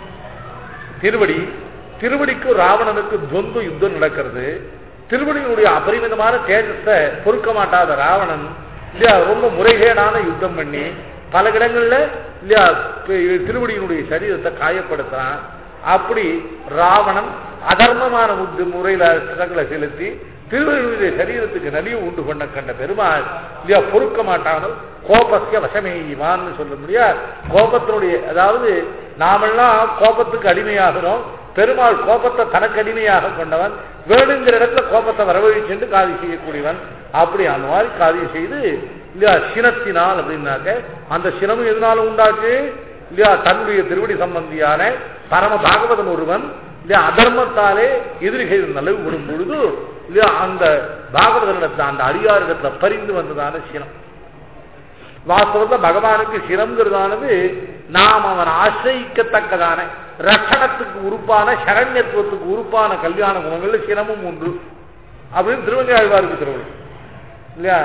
திருவடி திருவடிக்கு ராவணனுக்கு துவந்து யுத்தம் நடக்கிறது திருவடியினுடைய அபரிமிதமான தேஜத்தை பொறுக்க மாட்டாத ராவணன் இல்லையா ரொம்ப முறைகேடான யுத்தம் பண்ணி பல இடங்கள்ல இல்லையா திருவடியினுடைய சரீரத்தை காயப்படுத்துறான் அப்படி ராவணன் அதர்மமான முறையில சிறங்களை செலுத்தி திருவள்ளுவருடைய சரீரத்துக்கு நலிவு உண்டு பண்ண கண்ட பெருமாள் இல்லையா பொறுக்க மாட்டாமல் கோபத்திய வசமேயிவான்னு சொல்ல முடியாது கோபத்தினுடைய அதாவது நாமெல்லாம் கோபத்துக்கு அடிமையாகிறோம் பெருமாள் கோபத்தை தனக்கு அடிமையாக கொண்டவன் வேணுங்கிற இடத்துல கோபத்தை வரவழிச்சென்று காதி செய்யக்கூடியவன் அப்படி அந்த மாதிரி காரியம் செய்து இல்லையா சினத்தினால் அப்படின்னாக்க அந்த சினமும் எதனால உண்டாச்சு இல்லையா தன்னுடைய திருவடி சம்பந்தியான பரம பாகவதன் ஒருவன் இல்லையா அதர்மத்தாலே எதிரிகள் நலவு விடும் பொழுது இல்லையா அந்த பாகவதனிடத்துல அந்த அடியாரிடத்துல பறிந்து வந்ததான சினம் வாஸ்தவத்தில் பகவானுக்கு சிரம்ங்கிறதானது நாம் அவன் ஆசிரிக்கத்தக்கதான ரட்சணத்துக்கு உறுப்பான சரண்யத்துவத்துக்கு உறுப்பான கல்யாண குணங்கள்ல சிரமும் உண்டு அப்படின்னு திருவங்கை ஆழ்வாருக்கு திருவள்ளுவர் இல்லையா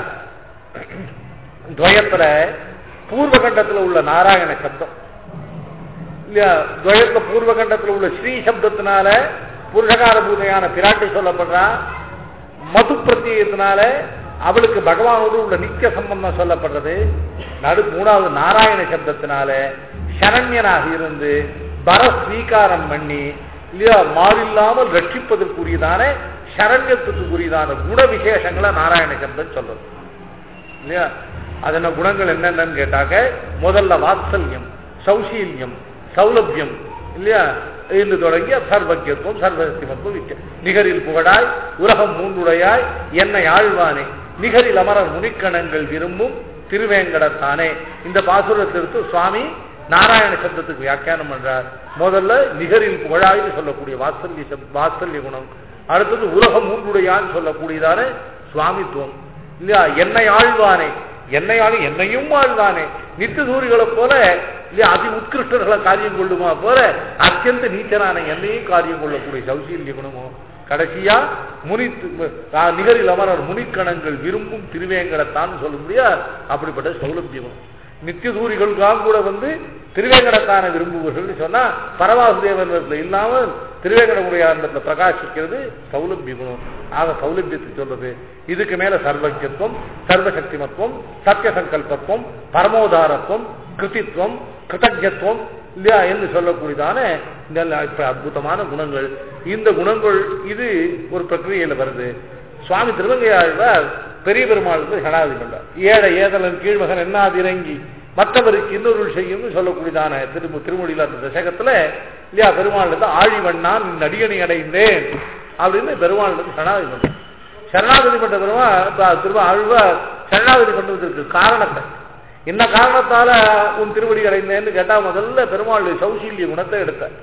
துவயத்துல பூர்வ கண்டத்துல உள்ள நாராயண சப்தம் இல்லையா துவயத்துல பூர்வ கண்டத்துல உள்ள ஸ்ரீ சப்தத்தினால புருஷகார பூதையான பிராட்டி சொல்லப்படுறா மது பிரத்தியத்தினால அவளுக்கு பகவானோடு உள்ள நித்திய சம்பந்தம் சொல்லப்படுறது நடு மூணாவது நாராயண சப்தத்தினால சரண்யனாக இருந்து பர ஸ்வீகாரம் பண்ணி இல்லையா மாறில்லாமல் ரட்சிப்பதற்குரியதான சரண்யத்துக்குரியதான குண விசேஷங்களை நாராயண சப்தம் சொல்றது இல்லையா அதன குணங்கள் என்னென்னு கேட்டாக்க முதல்ல வாத்சல்யம் சௌசீல்யம் சௌலபியம் இல்லையா இன்று தொடங்கி சர்வக்கியத்துவம் சர்வசக்திமத்துவம் நிகரில் புகழாய் உலகம் மூன்றுடையாய் என்னை ஆழ்வானே நிகரில் அமரர் முனிக்கணங்கள் விரும்பும் திருவேங்கடத்தானே இந்த பாசுரத்திற்கு சுவாமி நாராயண சப்தத்துக்கு வியாக்கியானம் பண்றார் முதல்ல நிகரில் புகழாய்னு சொல்லக்கூடிய வாத்சல்ய வாத்சல்ய குணம் அடுத்தது உலகம் மூன்றுடையான்னு சொல்லக்கூடியதான சுவாமித்துவம் இல்லையா என்னை ஆழ்வானே என்னை ஆளு என்னையும் ஆழ்வானே நித்திய சூரிகளை போல இல்லையா அதி உத்கிருஷ்டர்களை காரியம் கொள்ளுமா போல அத்தியந்த நீச்சனான என்னையும் காரியம் கொள்ளக்கூடிய சௌசீல்ய குணமோ கடைசியா முனி நிகரில் அமரர் முனிக்கணங்கள் விரும்பும் திருவேங்கடத்தான் சொல்ல முடியாது அப்படிப்பட்ட சௌலபியம் நித்திய தூரிகளுக்காக கூட வந்து திருவேங்கடத்தான விரும்புவர்கள் சொன்னா பரவாசுதேவனத்தில் இல்லாமல் திருவேங்கட உரையாண்டத்துல பிரகாசிக்கிறது சௌலபிய குணம் ஆக சௌலபியத்தை சொல்றது இதுக்கு மேல சர்வஜத்துவம் சர்வசக்திமத்துவம் சத்திய சங்கல்பத்துவம் பரமோதாரத்துவம் கிருத்தித்வம் கிருத்தஜத்துவம் இல்லையா என்று சொல்லக்கூடியதான இந்த அற்புதமான குணங்கள் இந்த குணங்கள் இது ஒரு பிரக்கிரியில வருது சுவாமி திருவங்கையாழ்வார் பெரிய பெருமாளுக்கு சனாதி பண்ணார் ஏழை ஏதலன் கீழ்மகன் என்னாது இறங்கி மற்றவருக்கு இன்னொரு செய்யும் சொல்லக்கூடியதான திரு திருமொழியில் அந்த தசகத்துல இல்லையா பெருமாள் ஆழிவண்ணான் நடிகனை அடைந்தேன் அப்படின்னு பெருமாள் சரணாகதி பண்ணார் சரணாகதி பண்ண பெருமாள் திரும்ப ஆழ்வார் சரணாகதி பண்ணுவதற்கு காரணத்தை என்ன காரணத்தால உன் திருவடி அடைந்தேன்னு கேட்டா முதல்ல பெருமாளுடைய சௌசீல்ய குணத்தை எடுத்த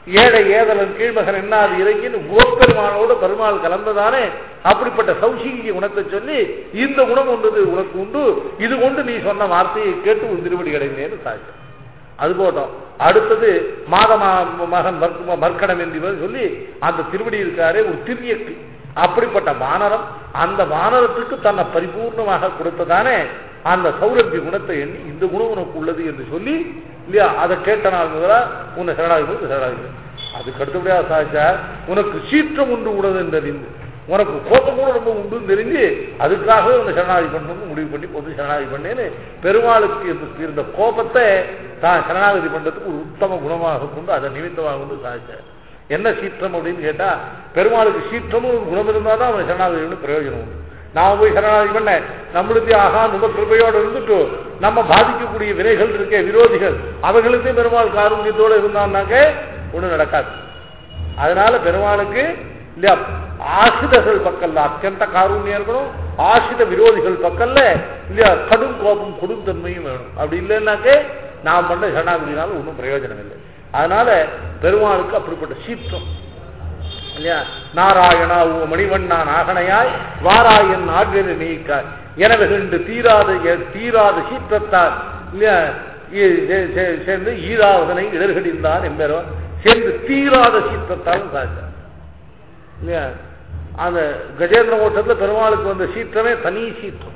ஏழை ஏதலன் கீழ்மகன் என்னாது இறங்கின்னு கோப்பெருமானோட பெருமாள் கலந்ததானே அப்படிப்பட்ட சௌசீகிய குணத்தை சொல்லி இந்த குணம் ஒன்றது உனக்கு உண்டு இது கொண்டு நீ சொன்ன வார்த்தையை கேட்டு உன் திருவடி கிடைந்தேன்னு சாட்சி அது போட்டோம் அடுத்தது மாதமா மகன் மர்க்க- மர்க்கடம் என்று சொல்லி அந்த திருவடி இருக்காரே ஒரு திரியக்கு அப்படிப்பட்ட வானரம் அந்த வானரத்துக்கு தன்னை பரிபூர்ணமாக கொடுத்ததானே அந்த சௌரபிய குணத்தை எண்ணி இந்த குணம் உனக்கு உள்ளது என்று சொல்லி இல்லையா அதை கேட்ட நாள் முதலா உன்னை சரணாகி போது சரணாகி அதுக்கு அடுத்தபடியா சாச்சா உனக்கு சீற்றம் உண்டு உள்ளது என்றறிந்து உனக்கு கோபம் கூட ரொம்ப உண்டு தெரிஞ்சு அதுக்காகவே உன்னை சரணாகி பண்ணணும்னு முடிவு பண்ணி பொது சரணாகி பண்ணேன்னு பெருமாளுக்கு இருந்த- இருந்த கோபத்தை தான் சரணாகதி பண்றதுக்கு ஒரு உத்தம குணமாக கொண்டு அதை நிமித்தமாக கொண்டு சாதிச்சார் என்ன சீற்றம் அப்படின்னு கேட்டா பெருமாளுக்கு சீற்றமும் ஒரு குணம் இருந்தால் தான் அவன் சரணாகதி பிரயோஜனம் உண்டு நான் போய் சரணாகதி பண்ணேன் நம்மளுக்கு ஆகா ரொம்ப கிருபையோடு இருந்துட்டு நம்ம பாதிக்கக்கூடிய வினைகள் இருக்கே விரோதிகள் அவர்களுக்கு பெருமாள் காருண்யத்தோடு இருந்தான்னாக்க ஒன்றும் நடக்காது அதனால பெருமாளுக்கு இல்லையா ஆசிதர்கள் பக்கல்ல அத்தியந்த காரூண்யம் இருக்கணும் ஆசித விரோதிகள் பக்கல்ல இல்லையா கடும் கோபம் கொடுந்தன்மையும் வேணும் அப்படி இல்லைன்னாக்கே நாம் பண்ண சரணாகதினால ஒன்றும் பிரயோஜனம் இல்லை அதனால பெருமாளுக்கு அப்படிப்பட்ட சீற்றம் இல்லையா நாராயணா உ மணிவண்ணா நாகனையாய் வாராயன் ஆட்களை நீக்காய் எனவே கண்டு தீராத எ- தீராத சீற்றத்தால் இல்லையா இ- சே- சே- சேர்ந்து ஈராவதனை இடர்கடிந்தான் என்பரோ சேர்ந்து தீராத சீற்றத்தால் சாய்ச்சார் இல்லையா அந்த கஜேந்திர ஓட்டத்தில் பெருமாளுக்கு வந்த சீற்றமே தனி சீற்றம்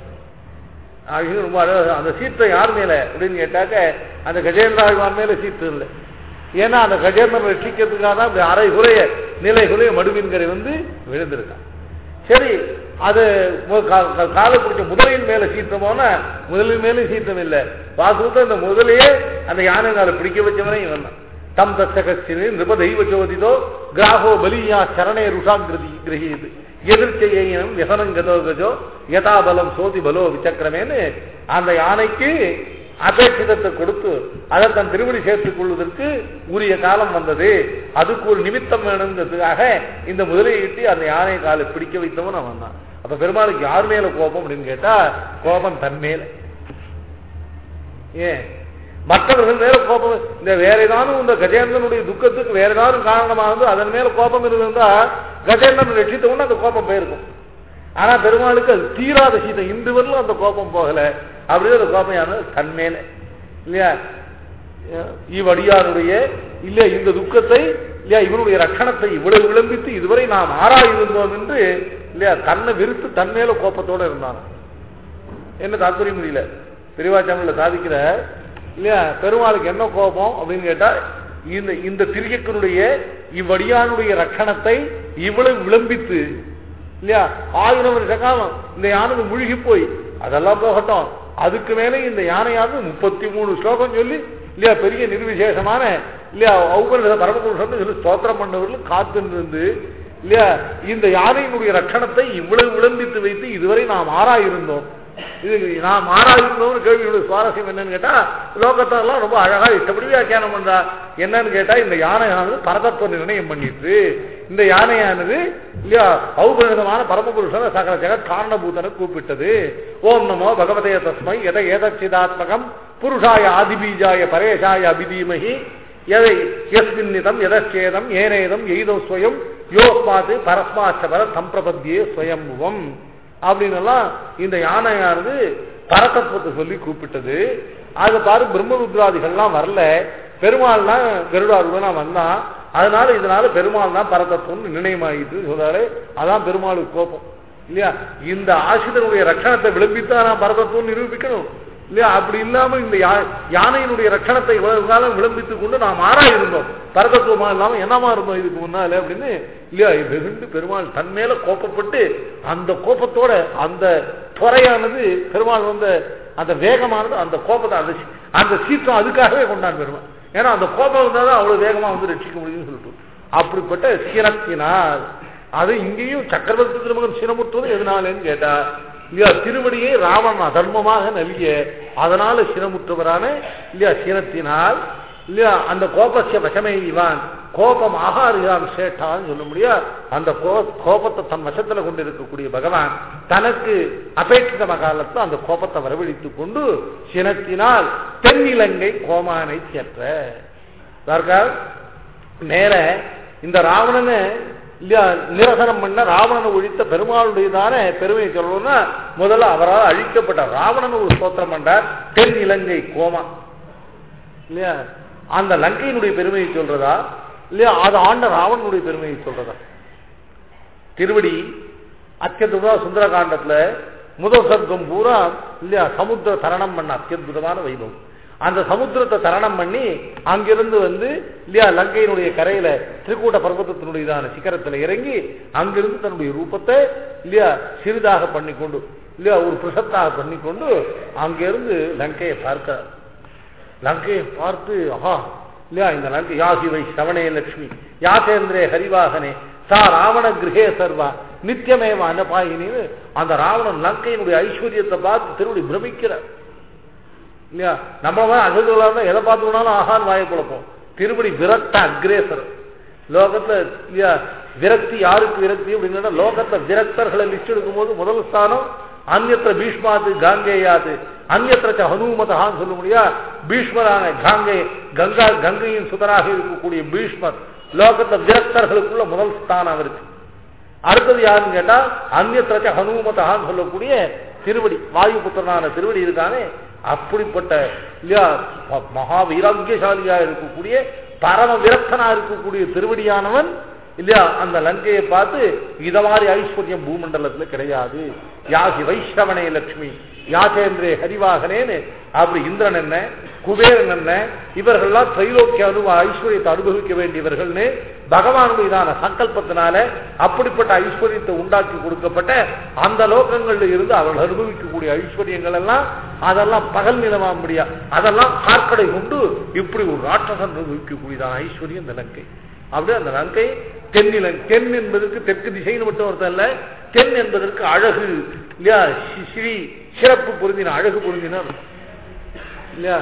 அது ரொம்ப அழகா அந்த சீற்றம் யார் மேல அப்படின்னு கேட்டாக்க அந்த கஜேந்திராழ்வான் மேல சீற்றம் இல்லை ஏன்னா அந்த கஜேந்திரன் ரட்சிக்கிறதுக்காக தான் அப்படி அரை குறைய நிலை குறைய மடுவின்கரை வந்து விழுந்திருக்கான் சரி அது மு- கா- கா- காலை பிடிச்ச முதலையின் மேல சீற்றமோனா முதலின் மேலே சீற்றம் இல்லை வாசுத்த இந்த முதலையே அந்த யானை காலை பிடிக்க வச்சவனே இவன் தான் தம் தச்சகச்சினு நிருப தெய்வ ஜோதிதோ கிராகோ பலியா சரணே ருஷாகிருதி கிரகியது எதிர்ச்செய்யம் விசனம் கதோ கஜோ யதாபலம் சோதி பலோ விசக்கிரமேன்னு அந்த யானைக்கு அபேட்சிதத்தை கொடுத்து அதை தன் திருவடி சேர்த்துக் கொள்வதற்கு உரிய காலம் வந்தது அதுக்கு ஒரு நிமித்தம் வேணுங்கிறதுக்காக இந்த முதலையிட்டு அந்த யானை காலை பிடிக்க வைத்தவன் அவன் தான் அப்ப பெருமாளுக்கு யார் மேல கோபம் அப்படின்னு கேட்டா கோபம் தன் மேல ஏன் மற்றவர்கள் மேல கோபம் இந்த வேற ஏதாவது இந்த கஜேந்திரனுடைய துக்கத்துக்கு வேற ஏதாவது காரணமாக வந்து அதன் மேல கோபம் இருந்தா கஜேந்திரன் ரட்சித்தவொன்னு அந்த கோபம் போயிருக்கும் ஆனா பெருமாளுக்கு அது தீராத சீதம் இன்று வரலும் அந்த கோபம் போகல அப்படியே அந்த கோபம் யாரு தன் மேல இல்லையா இவ்வடியாருடைய இல்லையா இந்த துக்கத்தை இல்லையா இவனுடைய ரட்சணத்தை இவ்வளவு விளம்பித்து இதுவரை நாம் ஆராயிருந்தோம் என்று இல்லையா தன்னை விருத்து தன் மேல கோபத்தோட இருந்தான் என்ன தாத்பரியம் முடியல பெரியவாச்சாமில சாதிக்கிற இல்லையா பெருமாளுக்கு என்ன கோபம் அப்படின்னு கேட்டா இந்த இந்த திரியக்கனுடைய இவ்வடியானுடைய ரட்சணத்தை இவ்வளவு விளம்பித்து இல்லையா ஆயிரம் வருஷ காலம் இந்த யானை முழுகி போய் அதெல்லாம் போகட்டும் அதுக்கு மேலே இந்த யானையானது முப்பத்தி மூணு ஸ்லோகம் சொல்லி இல்லையா பெரிய நிர்விசேஷமான இல்லையா ஒவ்வொரு பரமபுருஷன் சொல்லி ஸ்தோத்திரம் பண்ணவர்கள் காத்திருந்து இல்லையா இந்த யானையினுடைய ரட்சணத்தை இவ்வளவு விளம்பித்து வைத்து இதுவரை நாம் ஆறாயிருந்தோம் இது நாம் ஆறாயிருந்தோம்னு கேள்வியுடைய சுவாரஸ்யம் என்னன்னு கேட்டா லோகத்தெல்லாம் ரொம்ப அழகா இஷ்டப்படி வியாக்கியானம் பண்றா என்னன்னு கேட்டா இந்த யானையானது பரதத்துவ நிர்ணயம் பண்ணிட்டு இந்த யானையானது இல்லையா ஔபரிதமான பரமபுருஷன சகல ஜெகத் காரணபூதனை கூப்பிட்டது ஓம் நமோ பகவதே தஸ்மை எத ஏதச்சிதாத்மகம் புருஷாய ஆதிபீஜாய பரேஷாய அபிதீமகி எதை எஸ்மின்னிதம் எதச்சேதம் ஏனேதம் எய்தோ ஸ்வயம் யோஸ்மாத்து பரஸ்மாச்சபர சம்பிரபத்தியே ஸ்வயம்புவம் அப்படின்னு எல்லாம் இந்த யானையானது பரதத்துவத்தை சொல்லி கூப்பிட்டது அது பாரு பிரம்மருத்ராதிகள்லாம் வரல பெருமாள் தான் கருடாருடனா வந்தான் அதனால இதனால பெருமாள் தான் பரதத்துவம் நிர்ணயமாகிட்டு சொல்றாரு அதான் பெருமாளுக்கு கோபம் இல்லையா இந்த ஆசிரியனுடைய ரட்சணத்தை விளம்பித்தான் நான் பரதத்துவம் நிரூபிக்கணும் இல்லையா அப்படி இல்லாம இந்த யா- யானையினுடைய ரட்சணத்தை இவ்வளவு காலம் விளம்பித்துக் கொண்டு நாம் ஆறாயிருந்தோம் பரதத்துவமா இல்லாம என்னமா இருந்தோம் இதுக்கு முன்னால அப்படின்னு இல்லையா வெகுண்டு பெருமாள் தன் மேல கோபப்பட்டு அந்த கோபத்தோட அந்த துறையானது பெருமாள் வந்த அந்த வேகமானது அந்த கோபத்தை அந்த சீ- அந்த சீற்றம் அதுக்காகவே கொண்டான் பெருமாள் ஏன்னா அந்த கோபம் இருந்தாதான் அவ்வளவு வேகமா வந்து ரட்சிக்க முடியும்னு சொல்லிட்டு அப்படிப்பட்ட சீரத்தினால் அது இங்கேயும் சக்கரவர்த்தி திருமகன் சிரமுற்றுவது எதனாலேன்னு கேட்டா இல்லையா திருவடியை ராவணன் அதர்மமாக நல்கிய அதனால சிரமுற்றவரான இல்லையா சிரத்தினால் இல்லையா அந்த கோபசிய வசமே இவான் கோபம் ஆகாரியான் சேட்டான்னு சொல்ல முடியா அந்த கோ- கோபத்தை தன் வசத்துல கொண்டு இருக்கக்கூடிய பகவான் தனக்கு அபேட்சித காலத்தில் அந்த கோபத்தை வரவழைத்துக் கொண்டு சினத்தினால் தென்னிலங்கை கோமானை சேற்ற பார்க்கார் மேல இந்த ராவணனை இல்லையா நிரசனம் பண்ண ராவணனை ஒழித்த பெருமாளுடையதான பெருமையை சொல்லணும்னா முதல்ல அவரால் அழிக்கப்பட்ட ராவணன் ஒரு ஸ்தோத்திரம் பண்றார் தென் இலங்கை கோமா இல்லையா அந்த லங்கையினுடைய பெருமையை சொல்றதா இல்லையா அது ஆண்ட ராவணனுடைய பெருமையை சொல்றதா திருவடி அத்தியுதமா சுந்தரகாண்டத்துல முதல் சர்க்கம் பூரா இல்லையா சமுத்திர தரணம் பண்ண அத்தியுதமான வைபவம் அந்த சமுத்திரத்தை தரணம் பண்ணி அங்கிருந்து வந்து இல்லையா லங்கையினுடைய கரையில திருக்கூட்ட பர்வதத்தினுடையதான சிகரத்துல இறங்கி அங்கிருந்து தன்னுடைய ரூபத்தை இல்லையா சிறிதாக பண்ணிக்கொண்டு இல்லையா ஒரு பிரசத்தாக பண்ணிக்கொண்டு அங்கிருந்து லங்கையை பார்க்கிறார் லங்கையை பார்த்து ஆஹா இல்லையா இந்த லங்கை யாசி வை சவணே லட்சுமி யாசேந்திரே ஹரிவாகனே சா ராவண கிரகே சர்வா நித்தியமேவ அன்னபாயினின்னு அந்த ராவணன் லங்கையினுடைய ஐஸ்வர்யத்தை பார்த்து திருவடி பிரமிக்கிறார் இல்லையா நம்மள அசதுகளா இருந்தா எதை பார்த்து வேணாலும் ஆகான் வாயை குழப்போம் திருப்படி விரக்த அக்ரேசர் லோகத்துல இல்லையா விரக்தி யாருக்கு விரக்தி அப்படின்னா லோகத்துல விரக்தர்களை லிஸ்ட் எடுக்கும்போது முதல் ஸ்தானம் அந்நத்திர பீஷ்மாது காங்கேயாது அந்நத்திர ஹனுமதான்னு சொல்ல முடியா பீஷ்மரான காங்கை கங்கா கங்கையின் சுதராக இருக்கக்கூடிய பீஷ்மர் லோகத்துல விரக்தர்களுக்குள்ள முதல் ஸ்தானம் அவருக்கு அடுத்தது யாருன்னு கேட்டா அந்நத்திர ஹனுமதான்னு சொல்லக்கூடிய திருவடி வாயு புத்திரனான திருவடி இருக்கானே அப்படிப்பட்ட இல்லையா மகா வீராக்கியசாலியா இருக்கக்கூடிய பரம விரக்தனா இருக்கக்கூடிய திருவடியானவன் இல்லையா அந்த லங்கையை பார்த்து இத மாதிரி ஐஸ்வர்யம் பூமண்டலத்துல கிடையாது யாசி வைஷ்ணவனே லட்சுமி யாசேந்திரே ஹரிவாகனேன்னு அப்படி இந்திரன் என்ன குபேரன் என்ன இவர்கள்லாம் திரைலோக்கிய அனுபவ ஐஸ்வர்யத்தை அனுபவிக்க வேண்டியவர்கள்னு பகவானுடையதான சங்கல்பத்தினால அப்படிப்பட்ட ஐஸ்வர்யத்தை உண்டாக்கி கொடுக்கப்பட்ட அந்த லோகங்கள்ல இருந்து அவர்கள் அனுபவிக்கக்கூடிய ஐஸ்வர்யங்கள் எல்லாம் அதெல்லாம் பகல் நிலமா முடியா அதெல்லாம் கார்க்கடை கொண்டு இப்படி ஒரு ராட்சசன் அனுபவிக்கக்கூடியதான ஐஸ்வர்யம் இந்த லங்கை அப்படியே அந்த லங்கை தென்னிலங்கை தென் என்பதற்கு தெற்கு திசைன்னு மட்டும் அர்த்தம் இல்ல தென் என்பதற்கு அழகு இல்லையா ஸ்ரீ சிறப்பு பொருந்தின அழகு பொருந்தினார் இல்லையா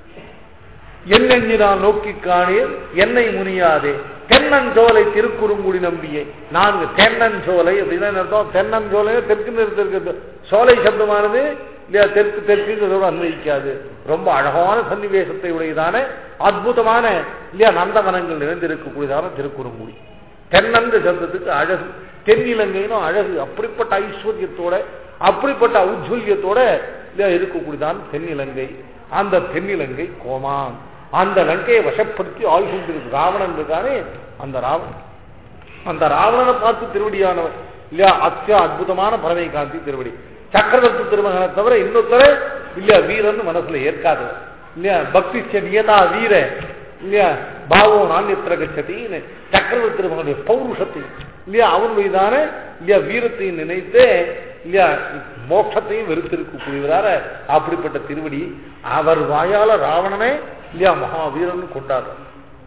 என்னெஞ்சி நான் நோக்கி காணீர் என்னை முனியாதே தென்னஞ்சோலை திருக்குறுங்குடி நம்பியே நான்கு தென்னஞ்சோலை அப்படின்னா அர்த்தம் தென்னஞ்சோலை தெற்கு நிறுத்திருக்கிறது சோலை சப்தமானது இல்லையா தெற்கு தெற்குங்கிறதோடு அன்வயிக்காது ரொம்ப அழகான சன்னிவேசத்தை உடையதான அற்புதமான இல்லையா நந்தவனங்கள் நிறைந்திருக்கக்கூடியதான திருக்குறுங்குடி தென்னந்த சப்தத்துக்கு அழகு தென்னிலங்கைனும் அழகு அப்படிப்பட்ட ஐஸ்வர்யத்தோட அப்படிப்பட்ட ஔஜ்வல்யத்தோட இல்லையா இருக்கக்கூடியதான் தென்னிலங்கை அந்த தென்னிலங்கை கோமான் அந்த லங்கையை வசப்படுத்தி ஆள் கொண்டிருக்கு ராவணன் இருக்கானே அந்த ராவணன் அந்த ராவணனை பார்த்து திருவடியானவர் இல்லையா அத்திய அற்புதமான பறவை காந்தி திருவடி சக்கரவர்த்தி திருமகனை தவிர இன்னொருத்தர இல்லையா வீரன் மனசுல ஏற்காது இல்லையா பக்தி நியதா வீர இல்லையா பாவோ நாண்யத்திர கச்சதின்னு சக்கரவர்த்தி திருமகனுடைய பௌருஷத்தை இல்லையா அவனுடையதான இல்லையா வீரத்தையும் நினைத்து இல்லையா மோட்சத்தையும் வெறுத்திருக்கக்கூடியவரார அப்படிப்பட்ட திருவடி அவர் வாயால ராவணனை இல்லையா மகாவீரன் கொண்டாடுறார்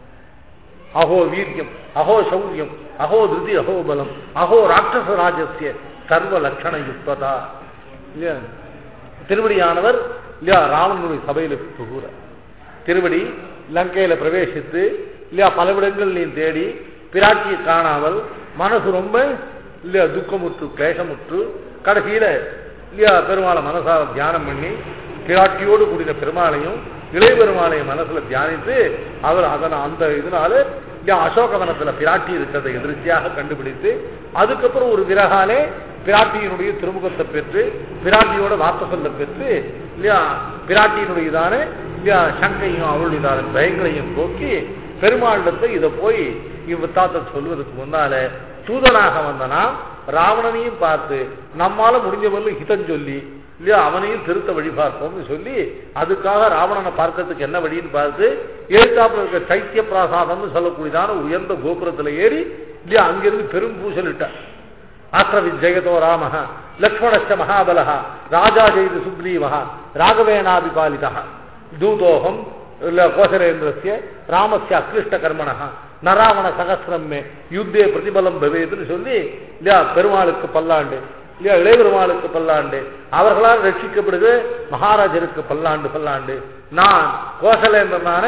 அஹோ வீரியம் அஹோ சௌரியம் அஹோ திருதி அஹோ பலம் அஹோ ராட்சச ராஜசிய சர்வ லட்சண யுக்ததா இல்லையா திருவடியானவர் இல்லையா ராவணனுடைய சபையில புகுற திருவடி லங்கையில பிரவேசித்து இல்லையா பல இடங்கள்லையும் தேடி பிராட்டியை காணாமல் மனசு ரொம்ப இல்லையா துக்கமுற்று கிளேசமுற்று கடைசியில இல்லையா பெருமாளை மனசால தியானம் பண்ணி பிராட்டியோடு கூடின பெருமாளையும் இளைய பெருமாளையும் மனசுல தியானித்து அவர் அதன் அந்த இதனால இல்லையா அசோகவனத்துல பிராட்டி இருக்கிறதை எதிர்ச்சியாக கண்டுபிடித்து அதுக்கப்புறம் ஒரு விறகாலே பிராட்டியினுடைய திருமுகத்தை பெற்று பிராட்டியோட வார்த்தை சொல்ல பெற்று இல்லையா பிராட்டியினுடையதான இல்லையா சங்கையும் அவளுடையதான பயங்களையும் போக்கி பெருமாளிடத்தை இதை போய் இவ்வித்தாத்த சொல்வதற்கு முன்னால தூதனாக வந்தனா ராவணனையும் பார்த்து நம்மால முடிஞ்ச வரலும் ஹிதம் சொல்லி இல்லையா அவனையும் திருத்த வழி பார்ப்போம்னு சொல்லி அதுக்காக ராவணனை பார்க்கறதுக்கு என்ன வழின்னு பார்த்து எழுத்தாப்புல இருக்க சைத்திய பிராசாதம்னு சொல்லக்கூடியதான உயர்ந்த கோபுரத்துல ஏறி இல்லையா அங்கிருந்து பெரும் பூசலிட்டார் ஆக்ரவித் ஜெயதோ ராம லக்ஷ்மணஸ்ட மகாபலா ராஜா ஜெயிது சுக்ரீவ ராகவேணாபிபாலிதா தூதோகம் இல்ல கோசலேந்திரஸ்ய ராமஸ்ய அக்லிஷ்ட கர்மண நராவண சகசிரமே யுத்தே பிரதிபலம் பவேதுன்னு சொல்லி இல்லையா பெருமாளுக்கு பல்லாண்டு இல்லையா இளையபெருமாளுக்கு பல்லாண்டு அவர்களால் ரட்சிக்கப்படுது மகாராஜருக்கு பல்லாண்டு பல்லாண்டு நான் கோசலேந்திரனான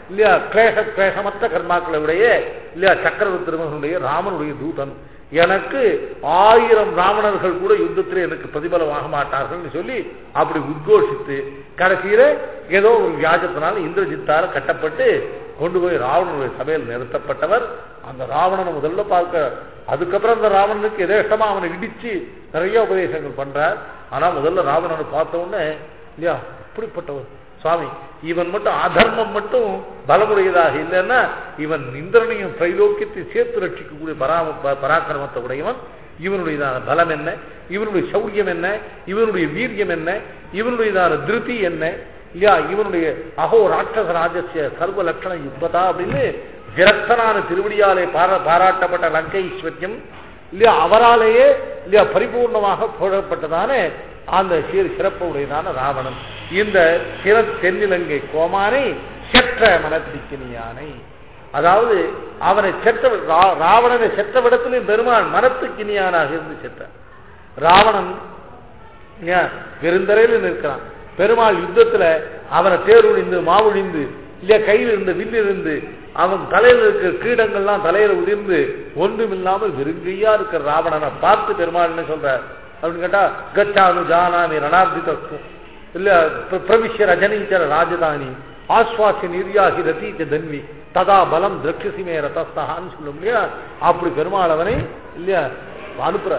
இல்லையா கிளேச கிளேசமற்ற கர்மாக்களை உடைய இல்லையா சக்கரவர்த்தி திருமகனுடைய ராமனுடைய தூதன் எனக்கு ஆயிரம் ராவணர்கள் கூட யுத்தத்தில் எனக்கு பிரதிபலம் ஆக மாட்டார்கள்னு சொல்லி அப்படி உத்கோஷித்து கடைசியில ஏதோ ஒரு வியாஜத்தினால இந்திரஜித்தால கட்டப்பட்டு கொண்டு போய் ராவணனுடைய சபையில் நிறுத்தப்பட்டவர் அந்த ராவணனை முதல்ல பார்க்க அதுக்கப்புறம் அந்த ராவணனுக்கு எதேஷ்டமா அவனை இடிச்சு நிறைய உபதேசங்கள் பண்றார் ஆனா முதல்ல ராவணனை பார்த்த உடனே இல்லையா இப்படிப்பட்டவர் சுவாமி இவன் மட்டும் அதர்மம் மட்டும் பலமுடையதாக இல்லைன்னா இவன் இந்திரனையும் திரைலோக்கியத்தை சேர்த்து ரட்சிக்கக்கூடிய பராம ப- பராக்கிரமத்தை உடையவன் இவனுடையதான பலம் என்ன இவனுடைய சௌரியம் என்ன இவனுடைய வீரியம் என்ன இவனுடையதான திருதி என்ன இல்லையா இவனுடைய அகோ ராட்சச ராஜசிய சர்வ லட்சண யுத்ததா அப்படின்னு விரக்தனான திருவடியாலே பாரா பாராட்டப்பட்ட லங்கை ஐஸ்வர்யம் இல்லையா அவராலேயே இல்லையா பரிபூர்ணமாக புகழப்பட்டதான அந்த சிறு சிறப்பு உடையதான ராவணன் இந்த சிற தென்னிலங்கை கோமானை செற்ற மனத்திக்கினியானை அதாவது அவனை செற்ற ரா- ராவணனை செற்ற விடத்திலும் பெருமாள் மனத்துக்கினியானாக இருந்து செற்றான் ராவணன் ஏன், பெருந்தரையில் நிற்கிறான் பெருமாள் யுத்தத்துல அவனை தேர்வுழிந்து மாவுழிந்து இல்லையா கையில் இருந்த வில் இருந்து அவன் தலையில் இருக்கிற கீடங்கள்லாம் தலையில உதிர்ந்து ஒன்றுமில்லாமல் வெறுங்கையா இருக்கிற ராவணனை பார்த்து பெருமாள் என்ன சொல்றார் அப்படின்னு கேட்டா கச்சானு ஜானாமி ரணார்த்திதஸ்து இல்ல பிர- பிரவிஷ்ய ரஜனீச்சர ராஜதானி ஆஸ்வாசி நிர்யாகி ரதீச்ச தன்வி ததா பலம் திரட்சசிமே ரதஸ்தகான்னு சொல்லும் இல்லையா அப்படி பெருமாள் அவனை இல்லையா அனுப்புற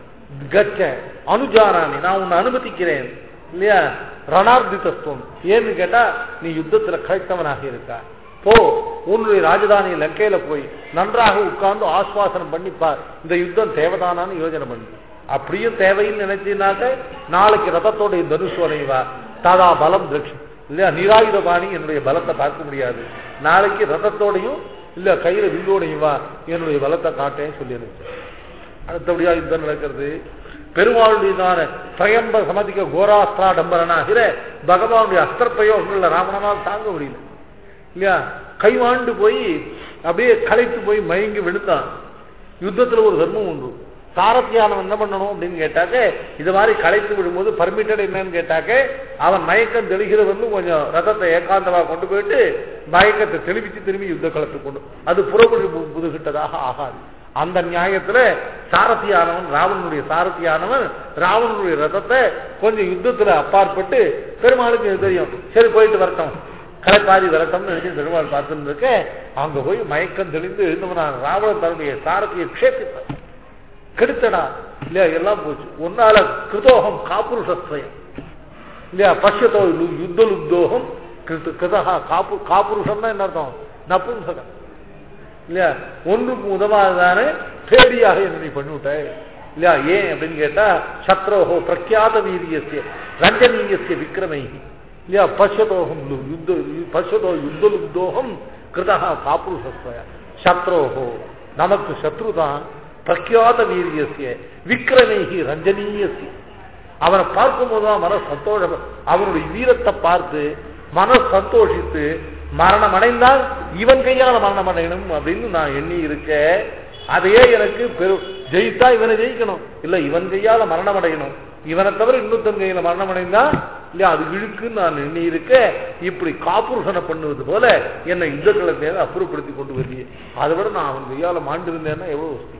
கச்ச அனுஜானாமி நான் உன்னை அனுமதிக்கிறேன் இல்லையா ரணார்த்திதத்துவம் ஏன்னு கேட்டா நீ யுத்தத்துல கழித்தவனாக இருக்கா போ உன்னுடைய ராஜதானி லங்கையில போய் நன்றாக உட்கார்ந்து ஆஸ்வாசனம் பண்ணிப்பார் இந்த யுத்தம் தேவைதானான்னு யோசனை பண்ணி அப்படியும் தேவைன்னு நினைச்சினாக்க நாளைக்கு ரதத்தோடைய தனுசு அணைவா தாதா பலம் திரட்சி இல்லையா நிராயுதபாணி என்னுடைய பலத்தை பார்க்க முடியாது நாளைக்கு ரதத்தோடையும் இல்ல கையில வில்லோடையும் வா என்னுடைய பலத்தை காட்டேன்னு சொல்லியிருந்துச்சு அடுத்தபடியா யுத்தம் நடக்கிறது பெருமாளுடையதான பயம்ப சமதிக்க கோராஸ்திரா டம்பரனாகிற பகவானுடைய அஸ்திர பிரயோகங்கள்ல ராவணனால் தாங்க முடியல இல்லையா கைவாண்டு போய் அப்படியே களைத்து போய் மயங்கி விழுந்தான் யுத்தத்துல ஒரு தர்மம் உண்டு சாரத்தியானவன் என்ன பண்ணணும் அப்படின்னு கேட்டாக்க இது மாதிரி களைத்து விடும்போது பர்மிட்டட் என்னன்னு கேட்டாக்க அவன் மயக்கம் தெளிகிறவன் கொஞ்சம் ரதத்தை ஏகாந்தமா கொண்டு போயிட்டு மயக்கத்தை தெளிவிச்சு திரும்பி யுத்த களத்துக்கு கொண்டு அது புறப்படி புதுகிட்டதாக ஆகாது அந்த நியாயத்துல சாரதியானவன் ராவணனுடைய சாரதியானவன் ராவணனுடைய ரதத்தை கொஞ்சம் யுத்தத்துல அப்பாற்பட்டு பெருமாளுக்கு இது தெரியும் சரி போயிட்டு வரட்டும் கலைப்பாதி வரட்டும்னு நினைச்சு பெருமாள் பார்த்துட்டு இருக்க அங்க போய் மயக்கம் தெளிந்து எழுந்தவனான ராவணன் தன்னுடைய சாரதியை க்ஷேபித்தான் கெடுத்தடா இல்லையா எல்லாம் போச்சு ஒன்னால கிருதோகம் காப்புருஷஸ்வயம் இல்லையா பஷ்யத்தோ லு- யுத்த லுப்தோகம் கிருத கிருதா காப்பு காப்புருஷம்னா என்ன அர்த்தம் நப்பும்சகம் இல்லையா ஒன்றுக்கு உதவாததானே பேடியாக என்ன நீ பண்ணிவிட்ட இல்லையா ஏன் அப்படின்னு கேட்டா சத்ரோஹோ பிரக்யாத வீரியஸ்ய ரஞ்சனீயஸ்ய விக்ரமை இல்லையா பஷ்யதோகம் லு- யுத்த பஷ்யதோ யுத்த லுப்தோகம் கிருதா காப்புருஷஸ்வய சத்ரோஹோ நமக்கு சத்ருதான் பிரக்யாத வீரியஸ்ய விக்ரமைகி ரஞ்சனீயஸ்ய அவனை பார்க்கும் போதுதான் மன சந்தோஷம் அவனுடைய வீரத்தை பார்த்து மன சந்தோஷித்து மரணம் அடைந்தால் இவன் கையால மரணம் அடையணும் அப்படின்னு நான் எண்ணி இருக்க அதையே எனக்கு பெரு ஜெயித்தா இவனை ஜெயிக்கணும் இல்ல இவன் கையால மரணம் அடையணும் இவனை தவிர இன்னொருத்தன் கையில மரணம் அடைந்தா இல்லையா அது இழுக்குன்னு நான் எண்ணி இருக்க இப்படி காப்புருஷனை பண்ணுவது போல என்னை யுத்த களத்தை அப்புறப்படுத்தி கொண்டு வருவியே அதை விட நான் அவன் கையால மாண்டு இருந்தேன்னா எவ்வளவு வசதி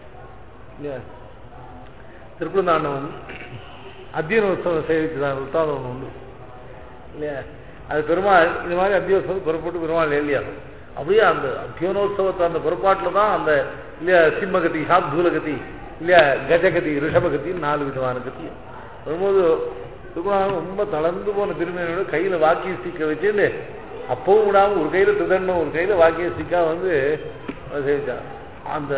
இல்லையா திருப்பூர்ந்தாண்டவன் அத்தியன உற்சவம் சேவிச்சுதான் உத்தாதம் ஒன்று உண்டு இல்லையா அது பெருமாள் இந்த மாதிரி அத்தியோத்சவம் புறப்பட்டு பெருமாள் ஏலியாகும் அப்படியே அந்த அத்தியோனோத்சவத்தை அந்த புறப்பாட்டில் தான் அந்த இல்லையா சிம்மகதி சாப்தூலகதி இல்லையா கஜகதி ரிஷபகத்தின்னு நாலு விதமான கதி வரும்போது திருமணம் ரொம்ப தளர்ந்து போன திருமையோட கையில வாக்கிய ஸ்டிக்கை வச்சுட்டு அப்பவும் விடாம ஒரு கையில திருதண்டம் ஒரு கையில வாக்கிய ஸ்டிக்கா வந்து சேவிச்சான் அந்த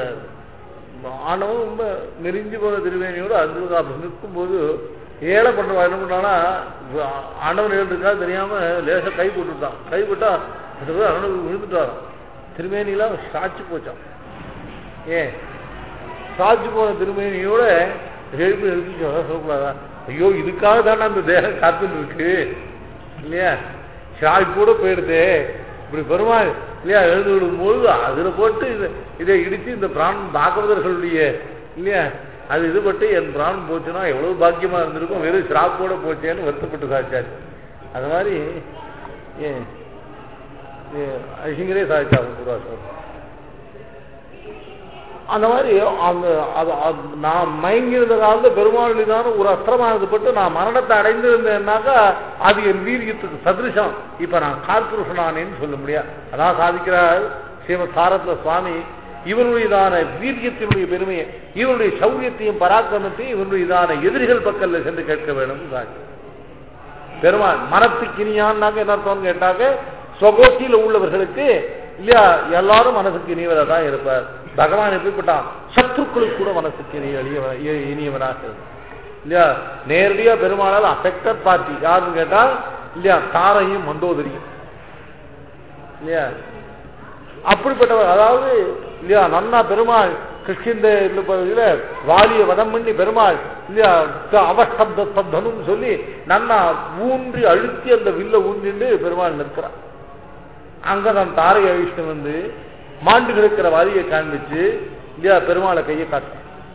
ஆணவம் ரொம்ப நெறிஞ்சு போன திருவேணியோடு அந்த அப்படி நிற்கும்போது ஏழை பண்ற என்ன பண்ணானா ஆண்டவன் எழுந்திருக்கா தெரியாம லேசா கை போட்டுட்டான் கை போட்டா அது அண்ணனுக்கு விழுந்துட்டாராம் திருமேனிலாம் சாட்சி போச்சான் ஏன் சாட்சி போன திருமேனியோட எழுப்பி எழுப்பி சொல்லக்கூடாதா ஐயோ இதுக்காக தானே அந்த தேகம் காத்துட்டு இருக்கு இல்லையா ஷாய் கூட போயிடுதே இப்படி பெருமாள் இல்லையா எழுந்து விடும்போது அதுல போட்டு இதை இதை இடிச்சு இந்த பிராணம் பாகவதர்களுடைய இல்லையா அது இதுபட்டு என் பிராணம் போச்சுன்னா எவ்வளவு பாக்கியமா இருந்திருக்கும் வெறும் சிராப்போட போச்சேன்னு வருத்தப்பட்டு சாச்சாரு அது மாதிரி ஏன் ஐசிங்கரே சாதிச்சாங்க பூர்வாசம் அந்த மாதிரி அந்த அது அது நான் மயங்கியிருந்த காலத்துல பெருமாள் மீதான ஒரு அஸ்திரமானது பட்டு நான் மரணத்தை அடைந்திருந்தேன்னாக்கா அது என் வீரியத்துக்கு சதிருஷம் இப்ப நான் கார்புருஷனானேன்னு சொல்ல முடியாது அதான் சாதிக்கிறார் சிவ சாரத்ல சுவாமி இவனுடையதான வீரியத்தினுடைய பெருமையை இவனுடைய சௌரியத்தையும் பராக்கிரமத்தையும் இவனுடையதான எதிரிகள் பக்கல்ல சென்று கேட்க வேண்டும் சாட்சி பெருமாள் மனத்துக்கு இனியான்னாக்க என்ன அர்த்தம்னு கேட்டாக்க சொகோட்டியில உள்ளவர்களுக்கு இல்லையா எல்லாரும் மனசுக்கு இனியவராக தான் இருப்பார் பகவான் எப்படிப்பட்டான் சத்ருக்களுக்கு கூட மனசுக்கு இனிய இனியவ- இ- இனியவனாக இருப்பார் இல்லையா நேரடியா பெருமாளால் அஃபெக்டட் பார்ட்டி யாருன்னு கேட்டா இல்லையா தாரையும் மண்டோதரியும் இல்லையா அப்படிப்பட்டவர் அதாவது இல்லையா நன்னா பெருமாள் கிருஷ்ணந்த பகுதியில வாலிய வதம் பண்ணி பெருமாள் இல்லையா த- அவஸ்தப்த ஸ்தப்தனும் சொல்லி நன்னா ஊன்றி அழுத்தி அந்த வில்ல ஊன்றிண்டு பெருமாள் நிற்கிறார் அங்க நான் தாரை அழிச்சுட்டு வந்து மாண்டு கிடக்கிற வாலியை காண்பிச்சு இல்லையா பெருமாளை கையை காட்டு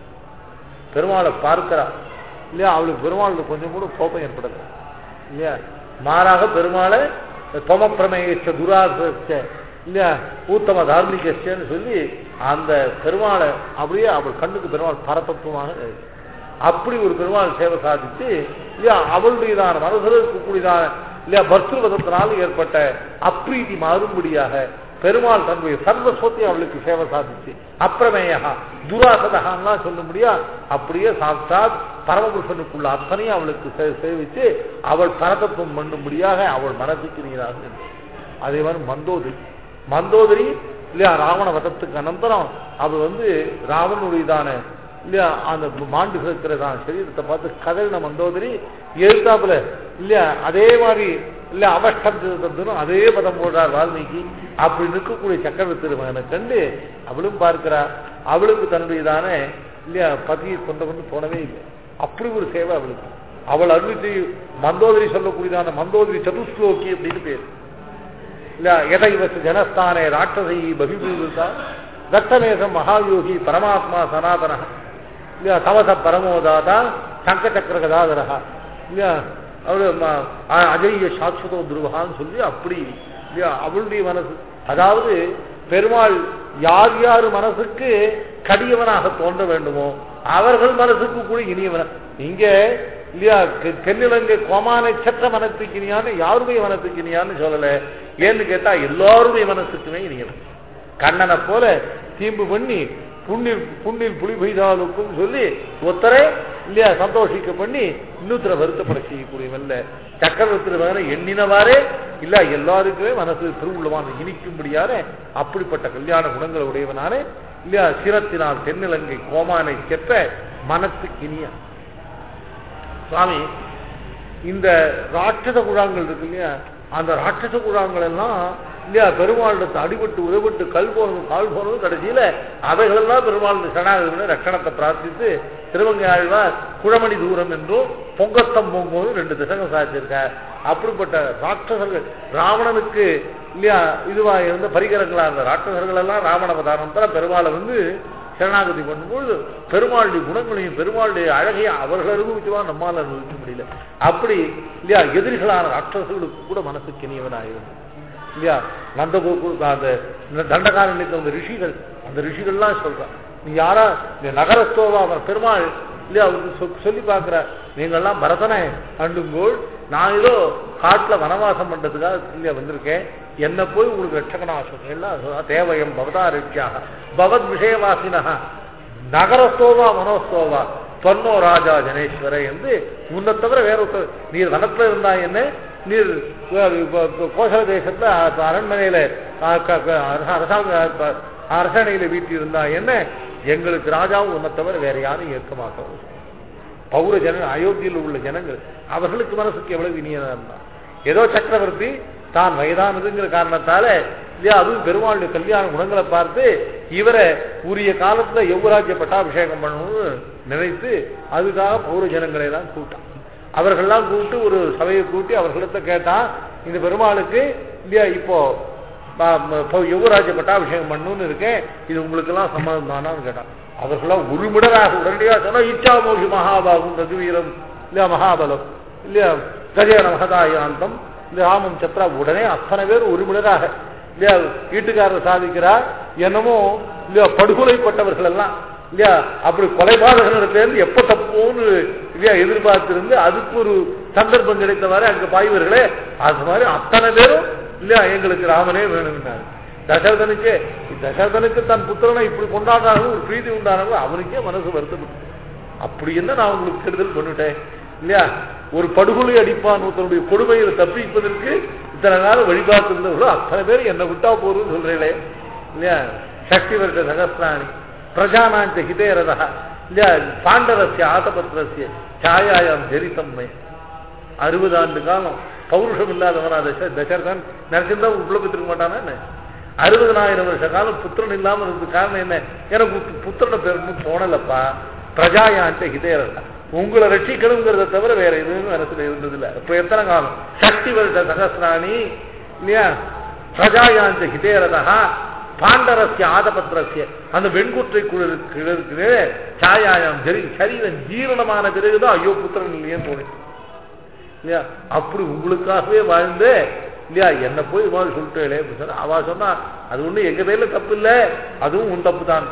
பெருமாளை பார்க்கிறா இல்லையா அவளுக்கு பெருமாளுக்கு கொஞ்சம் கூட கோபம் ஏற்படுது இல்லையா மாறாக பெருமாளை தொமப்பிரமேயச்ச துராச இல்லையா ஊத்தம தார்மிகச்சன்னு சொல்லி அந்த பெருமாளை அப்படியே அவள் கண்ணுக்கு பெருமாள் பரதத்துவமாக இருக்கு. அப்படி ஒரு பெருமாள் சேவை சாதித்து இல்லையா அவளுடையதான மனசில் இருக்கக்கூடியதான இல்லையா பர்சுவதத்தினால் ஏற்பட்ட அப்ரீதி மாறும்படியாக பெருமாள் தன்னுடைய சர்வஸ்வத்தை அவளுக்கு சேவை சாதிச்சு அப்பிரமேயா துராசதகான்லாம் சொல்ல முடியா அப்படியே சாட்சாத் பரமபுருஷனுக்குள்ள அத்தனையும் அவளுக்கு சே- சேவிச்சு அவள் பரதத்துவம் பண்ணும்படியாக அவள் மனசுக்கு நீராக அதே மாதிரி மந்தோதரி மந்தோதரி இல்லையா ராவண வதத்துக்கு அனந்தரம் அவள் வந்து ராவனுடையதான இல்லையா அந்த மாண்டு இருக்கிறதான சரீரத்தை பார்த்து கதறின மந்தோதரி எழுத்தாப்புல இல்லையா அதே மாதிரி இல்ல அவஷ்டம் அதே பதம் போடுறார் வால்மீகி அப்படி நிற்கக்கூடிய சக்கரவர்த்தி திருமகனை கண்டு அவளும் பார்க்கிறா அவளுக்கு தன்னுடையதான இல்லையா பதியை கொண்டு வந்து போனவே இல்லை அப்படி ஒரு சேவை அவளுக்கு அவள் அருளித்து மந்தோதரி சொல்லக்கூடியதான மந்தோதரி சதுஸ்லோகி அப்படின்னு பேர் இல்ல எதைவச ஜனஸ்தானே ராட்சசி பகிபூதா தத்தமேசம் மகாயோகி பரமாத்மா சனாதன இல்லையா தவச பரமோதாதா சங்க சக்கர கதாதரா இல்லையா அவரு ம- அ- அஜய்ய சாட்சதோ துருவகான்னு சொல்லி அப்படி இல்லையா அவளுடைய மனசு அதாவது பெருமாள் யார் யார் மனசுக்கு கடியவனாக தோன்ற வேண்டுமோ அவர்கள் மனசுக்கு கூட இனியவன இங்க இல்லையா தெ- தென்னிலங்கை கோமான சற்ற மனத்துக்கு இனியான்னு யாருடைய மனத்துக்கு இனியான்னு சொல்லல ஏன்னு கேட்டா எல்லாருடைய மனசுக்குமே இனியவன் கண்ணனை போல தீம்பு பண்ணி புண்ணில் புண்ணில் புலி பெய்தாலுக்கும் சொல்லி ஒத்தரை இல்லையா சந்தோஷிக்க பண்ணி இன்னொருத்தரை வருத்தப்பட செய்யக்கூடியவல்ல சக்கரவர்த்தி மகனை எண்ணினவாறே இல்ல எல்லாருக்குமே மனசு திருவுள்ளமான இனிக்கும்படியான அப்படிப்பட்ட கல்யாண குணங்களை உடையவனானே இல்லையா சிரத்தினால் தென்னிலங்கை கோமானை செற்ற மனத்துக்கு இனிய சுவாமி இந்த ராட்சத குழாங்கள் இருக்கு இல்லையா அந்த ராட்சச குழாங்கள் எல்லாம் இல்லையா பெருமாளுக்கு அடிபட்டு உதவிட்டு கல் போனதும் கால் போனதும் கடைசியில அவைகளெல்லாம் பெருமாள் சரணாகதி ரட்சணத்தை பிரார்த்தித்து திருவங்கை ஆழ்வார் குழமணி தூரம் என்றும் பொங்கத்தம் பொங்கும்போது ரெண்டு திசகம் சாதிச்சிருக்கார் அப்படிப்பட்ட ராட்சசர்கள் ராவணனுக்கு இல்லையா இதுவா இருந்த பரிகரங்களா இருந்த ராட்சசர்கள் எல்லாம் ராவண அவதாரம் பெருமாளை வந்து சரணாகதி பண்ணும்போது பெருமாளுடைய குணங்களையும் பெருமாளுடைய அழகையும் அவர்கள் அனுபவிச்சுவா நம்மால் அனுபவிக்க முடியல அப்படி இல்லையா எதிரிகளான ராட்சசர்களுக்கு கூட மனசுக்கு இனியவனாயிருந்து இல்லையா நந்தகோகுல் அந்த தண்டகாரண்யத்தில் அந்த ரிஷிகள் அந்த ரிஷிகள்லாம் சொல்றான் நீ யாரா இந்த நகரஸ்தோவா அவர் பெருமாள் இல்லையா அவருக்கு சொ- சொல்லி பார்க்கிற நீங்கள்லாம் பரதனை அண்டுங்கோள் நான் ஏதோ காட்டுல வனவாசம் பண்றதுக்காக இல்லையா வந்திருக்கேன் என்ன போய் உங்களுக்கு ரட்சகனாசம் தேவயம் பவதாரித்யாக பவத் விஷயவாசினக நகரஸ்தோவா மனோஸ்தோவா தொன்னோ ராஜா ஜனேஸ்வர என்று உன்னை தவிர வேற ஒருத்தர் நீர் வனத்துல இருந்தா என்ன நீர் அஹ், இப்ப- இப்ப கோசல தேசத்துல அஹ், அரண்மனையில அஹ், க- க- அரச- அரசாங்க அஹ், அரசணையில வீட்டு இருந்தா என்ன எங்களுக்கு ராஜாவும் உன்னை தவிர வேற யாரும் ஏற்க மாட்டோம் பௌர ஜன அயோத்தியில் உள்ள ஜனங்கள் அவர்களுக்கு மனசுக்கு எவ்வளவு இனியதா இருந்தா ஏதோ சக்கரவர்த்தி தான் வயதானதுங்கிற காரணத்தால இல்லையா அதுவும் பெருமாளுடைய கல்யாண குணங்களை பார்த்து இவரை உரிய காலத்துல யுவராஜ்ய பட்டாபிஷேகம் பண்ணணும்னு நினைத்து அதுக்காக பௌர ஜனங்களை எல்லாம் கூட்டான் அவர்கள்லாம் கூப்பிட்டு ஒரு சபையை கூட்டி அவர்களிடத்த கேட்டா இந்த பெருமாளுக்கு இல்லையா இப்போ ப- ம- இப்போ யுவராஜ்ய பட்டாபிஷேகம் பண்ணணும்னு இருக்கேன் இது உங்களுக்கு எல்லாம் சம்மதம் தானான்னு கேட்டான் அவர்களாம் உருமிடராக உடனடியாக சொன்னா இச்சா மோகி மகாபாகும் ரகுவீரம் இல்லையா மகாபலம் இல்லையா கஜேன மகதாயாந்தம் இந்த ராமம் சத்ரா உடனே அத்தனை பேர் உருமிடராக இல்லையா வீட்டுக்காரர் சாதிக்கிறார் என்னமோ இல்லையா படுகொலைப்பட்டவர்கள் எல்லாம் இல்லையா அப்படி கொலைபாதகனிடத்திலிருந்து எப்ப தப்போன்னு இல்லையா எதிர்பார்த்திருந்து அதுக்கு ஒரு சந்தர்ப்பம் கிடைத்தவாறு அங்க பாய்வர்களே அது மாதிரி அத்தனை பேரும் இல்லையா எங்களுக்கு ராமனே வேணும்னாரு தசரதனுக்கு தசரதனுக்கு தன் புத்திரனை இப்படி கொண்டாடுறாங்க ஒரு பிரீதி உண்டானாங்க அவனுக்கே மனசு வருத்தப்பட்டு அப்படி என்ன நான் உங்களுக்கு கெடுதல் பண்ணிட்டேன் இல்லையா ஒரு படுகொலை அடிப்பான் ஒருத்தனுடைய கொடுமையை தப்பிப்பதற்கு இத்தனை நாள் வழிபார்த்திருந்தவர்களோ அத்தனை பேர் என்னை விட்டா போறதுன்னு சொல்றீங்களே இல்லையா சக்தி வருஷ சகஸ்ராணி பிரஜானாஞ்ச ஹிதேரதா இல்லையா பாண்டரஸ்ய ஆதபத்திரஸ்ய சாயாயம் ஜெரித்தம்மை அறுபது ஆண்டு காலம் பௌருஷம் இல்லாதவனா தச தசரதன் நினைச்சிருந்தா உள்ள பெற்றிருக்க மாட்டானா என்ன அறுபதனாயிரம் வருஷ காலம் புத்திரன் இல்லாம இருந்தது காரணம் என்ன எனக்கு புத்- புத்திரனை பேருன்னு தோணலப்பா பிரஜாயான்ட்ட ஹிதேரதா உங்களை ரட்சிக்கணுங்கிறத தவிர வேற எதுவும் மனசுல இருந்தது இல்ல இப்ப எத்தனை காலம் சக்தி வருஷ சகசிராணி இல்லையா பிரஜாயாந்த ஹிதேரதா பாண்டரஸ்ய ஆதபத்திரஸ்ய அந்த வெண்குற்றை கிழக்கு சாயாயம் ஜரி சரீரம் ஜீரணமான பிறகுதான் ஐயோ புத்திரன் இல்லையேன்னு தோணுச்சு இல்லையா அப்படி உங்களுக்காகவே வாழ்ந்து இல்லையா என்ன போய் இவாள் சொல்லிட்டே சொன்னா அவ சொன்னா அது ஒண்ணு எங்க பேர்ல தப்பு இல்ல அதுவும் உன் தப்பு தான்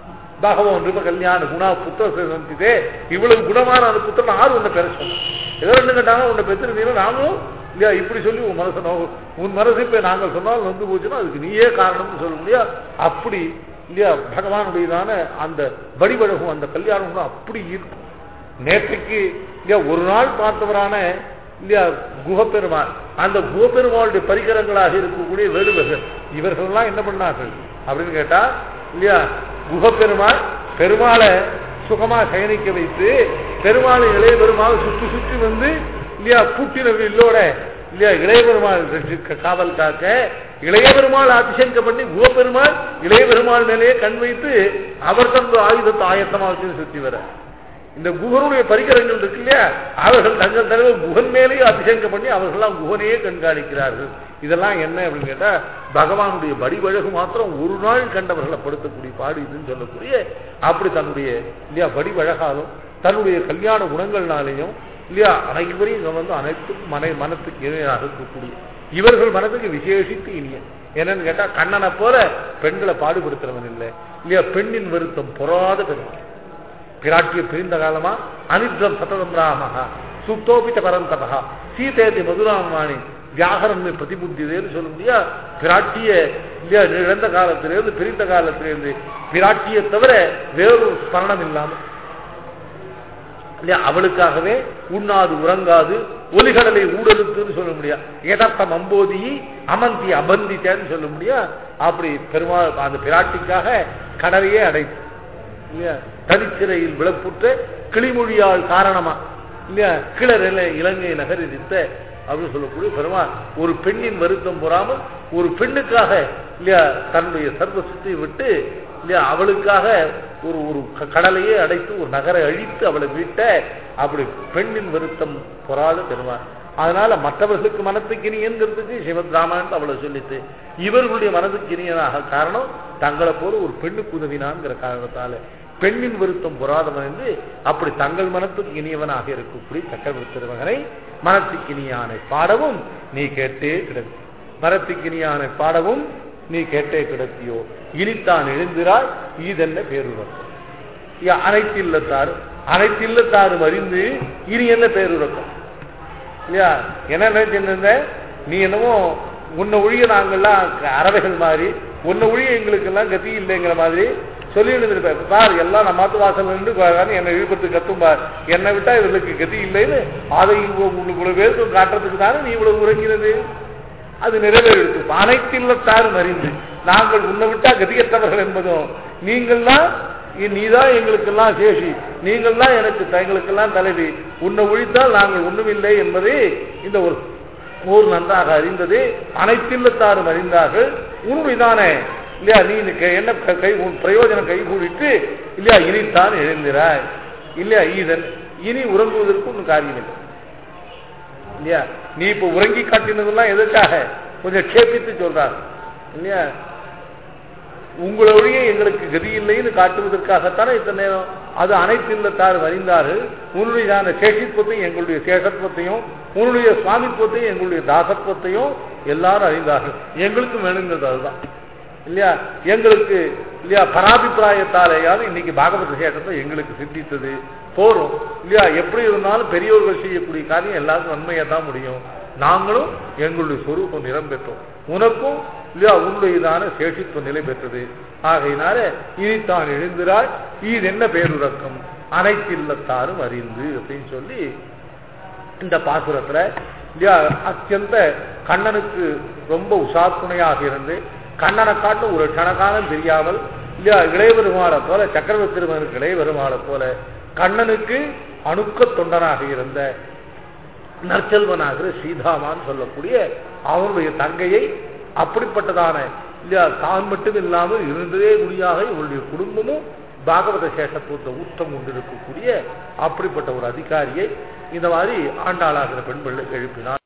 பகவான் ரிப கல்யாண குணா புத்திர சந்திதே இவ்வளவு குணமான அந்த புத்திரன் ஆறு உன்னை பெற சொன்னான் ஏதோ ரெண்டு கேட்டாங்க உன்னை பெற்றிருந்தீங்கன்னா நாங்களும் இல்லையா இப்படி சொல்லி உன் மனசை நோவு உன் மனசு இப்ப நாங்கள் சொன்னால் வந்து போச்சுன்னா அதுக்கு நீயே காரணம்னு சொல்ல முடியா அப்படி இல்லையா பகவானுடையதான அந்த வடிவழகும் அந்த கல்யாணம் அப்படி இருக்கும் நேற்றைக்கு இல்லையா ஒரு நாள் பார்த்தவரான இல்லையா குகப்பெருமாள் அந்த குகப்பெருமாளுடைய பரிகரங்களாக இருக்கக்கூடிய வேடுவர்கள் இவர்கள்லாம் என்ன பண்ணார்கள் அப்படின்னு கேட்டா இல்லையா குகப்பெருமாள் பெருமாளை சுகமா சயனிக்க வைத்து பெருமாளை இளைய பெருமாள் சுற்றி சுற்றி வந்து இல்லையா பூட்டின வில்லோட இல்லையா இளைய பெருமாள் ரட்சிக்க- காவல் காக்க இளைய பெருமாள் அதிசங்க பண்ணி குகப்பெருமாள் இளைய பெருமாள் மேலேயே கண் வைத்து அவர் தந்த ஆயுதத்தை ஆயத்தமா வச்சு சுத்தி வர இந்த குகனுடைய பரிகரங்கள் இருக்கு இல்லையா அவர்கள் தங்கள் தலைவர் குகன் மேலேயே அதிசங்க பண்ணி அவர்கள்லாம் குகனையே கண்காணிக்கிறார்கள் இதெல்லாம் என்ன அப்படின்னு கேட்டா பகவானுடைய வடிவழகு மாத்திரம் ஒரு நாள் கண்டவர்களை படுத்தக்கூடிய பாடு இதுன்னு சொல்லக்கூடிய அப்படி தன்னுடைய இல்லையா வடிவழகாலும் தன்னுடைய கல்யாண குணங்கள்னாலேயும் இல்லையா அனைவரையும் இங்க வந்து அனைத்துக்கும் மனை மனத்துக்கு இணையாக இருக்கக்கூடிய இவர்கள் மனதுக்கு விசேஷித்து இனிய என்னன்னு கேட்டா கண்ணனை போல பெண்களை பாடுபடுத்துறவன் இல்லை இல்லையா பெண்ணின் வருத்தம் பொறாத பெருமாள் பிராட்டிய பிரிந்த காலமா அனித்ரம் சததம் ராமஹா சுத்தோபித்த பரந்தபா சீதேதி மதுராமாணி வியாகரன் பிரதிபுத்தியதேன்னு சொல்ல முடியா பிராட்டிய இல்லையா இழந்த காலத்திலிருந்து பிரிந்த காலத்திலிருந்து பிராட்டியை தவிர வேறொரு ஸ்மரணம் இல்லாம இல்லையா அவளுக்காகவே உண்ணாது உறங்காது ஒலிகடலை ஊடலுத்துன்னு சொல்ல முடியா எதர்த்தம் அம்போதி அமந்தி அபந்தித்தேன்னு சொல்ல முடியா அப்படி பெருமாள் அந்த பிராட்டிக்காக கடலையே அடைத்து இல்லையா தனிச்சிறையில் விளப்புற்ற கிளிமொழியால் காரணமா இல்லையா கிளர் இலங்கை நகரித்த அப்படின்னு சொல்லக்கூடிய பெருமாள் ஒரு பெண்ணின் வருத்தம் பொறாமல் ஒரு பெண்ணுக்காக இல்லையா தன்னுடைய சர்வசத்தை விட்டு இல்லையா அவளுக்காக ஒரு ஒரு க- கடலையே அடைத்து ஒரு நகரை அழித்து அவளை மீட்ட அப்படி பெண்ணின் வருத்தம் பொறாத பெருமாள் அதனால மற்றவர்களுக்கு மனத்துக்கு இனியங்கிறதுக்கு சிவத் ராமாயணத்தை அவளை சொல்லித்து இவர்களுடைய மனதுக்கு இனியனாக காரணம் தங்களை போல ஒரு பெண்ணுக்கு உதவினான்ங்கிற காரணத்தால பெண்ணின் வருத்தம் பொறாதவன் என்று அப்படி தங்கள் மனத்துக்கு இனியவனாக இருக்கக்கூடிய சக்கரவர்த்தி திருமகனை மனத்துக்கு இனியானை பாடவும் நீ கேட்டே கிடத்தி மரத்துக்கு இனியானை பாடவும் நீ கேட்டே கிடத்தியோ இனித்தான் எழுந்திராய் ஈதென்ன பேருறக்கம் யா, அனைத்து இல்லத்தார் அனைத்து இல்லத்தாரும் அறிந்து இனி என்ன பேருறக்கம் இல்லையா என்ன நினைச்சிருந்த நீ என்னமோ உன்னை ஒழிய நாங்கள்லாம் அறவைகள் மாதிரி உன்னை ஒழிய எங்களுக்கெல்லாம் கதி இல்லைங்கிற மாதிரி சொல்லிட்டு இருப்பேன் சார் எல்லாம் நம்ம மாத்து வாசல் நின்று பாருங்க, என்னை இழுப்பத்து கத்தும் பார் என்னை விட்டா இவர்களுக்கு கதி இல்லைன்னு அதை உங்களுக்கு பேருக்கும் காட்டுறதுக்கு தானே நீ இவ்வளவு உறங்கினது அது நிறைவேறிடுச்சு அனைத்து இல்லத்தாரும் அறிந்து நாங்கள் உன்னை விட்டா கதியற்றவர்கள் என்பதும் நீங்கள்லாம் இ- நீதான் எங்களுக்கெல்லாம் சேஷி நீங்கள்லாம் எனக்கு த- எங்களுக்கெல்லாம் தலைவி உன்னை ஒழித்தால் நாங்கள் ஒண்ணுமில்லை என்பதை இந்த ஒரு ஊர் நன்றாக அறிந்தது அனைத்தில்லத்தாரும் அறிந்தார்கள் உண்மைதானே இல்லையா நீ இந்த கை- என்ன க- கை உன் பிரயோஜனம் கை கூடிட்டு இல்லையா இனித்தான் எழுந்திராய் இல்லையா ஈதன் இனி உறங்குவதற்கு ஒன்றும் காரியம் இல்லை இல்லையா நீ இப்ப உறங்கி காட்டினதெல்லாம் எதற்காக கொஞ்சம் கேப்பித்து சொல்றார் இல்லையா உங்களை ஒழிய எங்களுக்கு கதி இல்லைன்னு காட்டுவதற்காகத்தானே இத்தனை நேரம் அது அனைத்து இல்லத்தார் அறிந்தார்கள் உன்னுடைய சேஷித்துவத்தையும் எங்களுடைய சேஷத்துவத்தையும் உன்னுடைய சுவாமித்துவத்தையும் எங்களுடைய தாசத்துவத்தையும் எல்லாரும் அறிந்தார்கள் எங்களுக்கும் வேணுங்கிறது அதுதான் இல்லையா எங்களுக்கு இல்லையா பராபிப்பிராயத்தாலேயாவது இன்னைக்கு பாகவத சேஷத்தை எங்களுக்கு சித்தித்தது போறோம் இல்லையா எப்படி இருந்தாலும் பெரியவர்கள் செய்யக்கூடிய காரியம் எல்லாருக்கும் நன்மையா தான் முடியும் நாங்களும் எங்களுடைய சொரூபம் நிறம் பெற்றோம் உனக்கும் இல்லையா உன்னுடையதான சேஷித்துவ நிலை பெற்றது ஆகையினால இனித்தான் எழுந்திராய் இது என்ன பேருறக்கம் அனைத்து இல்லத்தாரும் அறிந்து அப்படின்னு சொல்லி இந்த பாசுரத்துல இல்லையா அத்தியந்த கண்ணனுக்கு ரொம்ப உசாத்துணையாக இருந்து கண்ணனை காட்டும் ஒரு கணக்காலம் தெரியாமல் இல்லையா இளையபெருமாளை போல சக்கரவர்த்தி திருமகனுக்கு இளையபெருமாளை போல கண்ணனுக்கு அணுக்க தொண்டனாக இருந்த நற்செல்வனாகிற சீதாமான்னு சொல்லக்கூடிய அவனுடைய தங்கையை அப்படிப்பட்டதான இல்லையா தான் மட்டும் இல்லாமல் இருந்ததே முடியாக இவருடைய குடும்பமும் பாகவத சேஷத்துவத்தை ஊற்றம் கொண்டிருக்கக்கூடிய அப்படிப்பட்ட ஒரு அதிகாரியை இந்த மாதிரி ஆண்டாளாகிற பெண் பிள்ளை எழுப்பினார்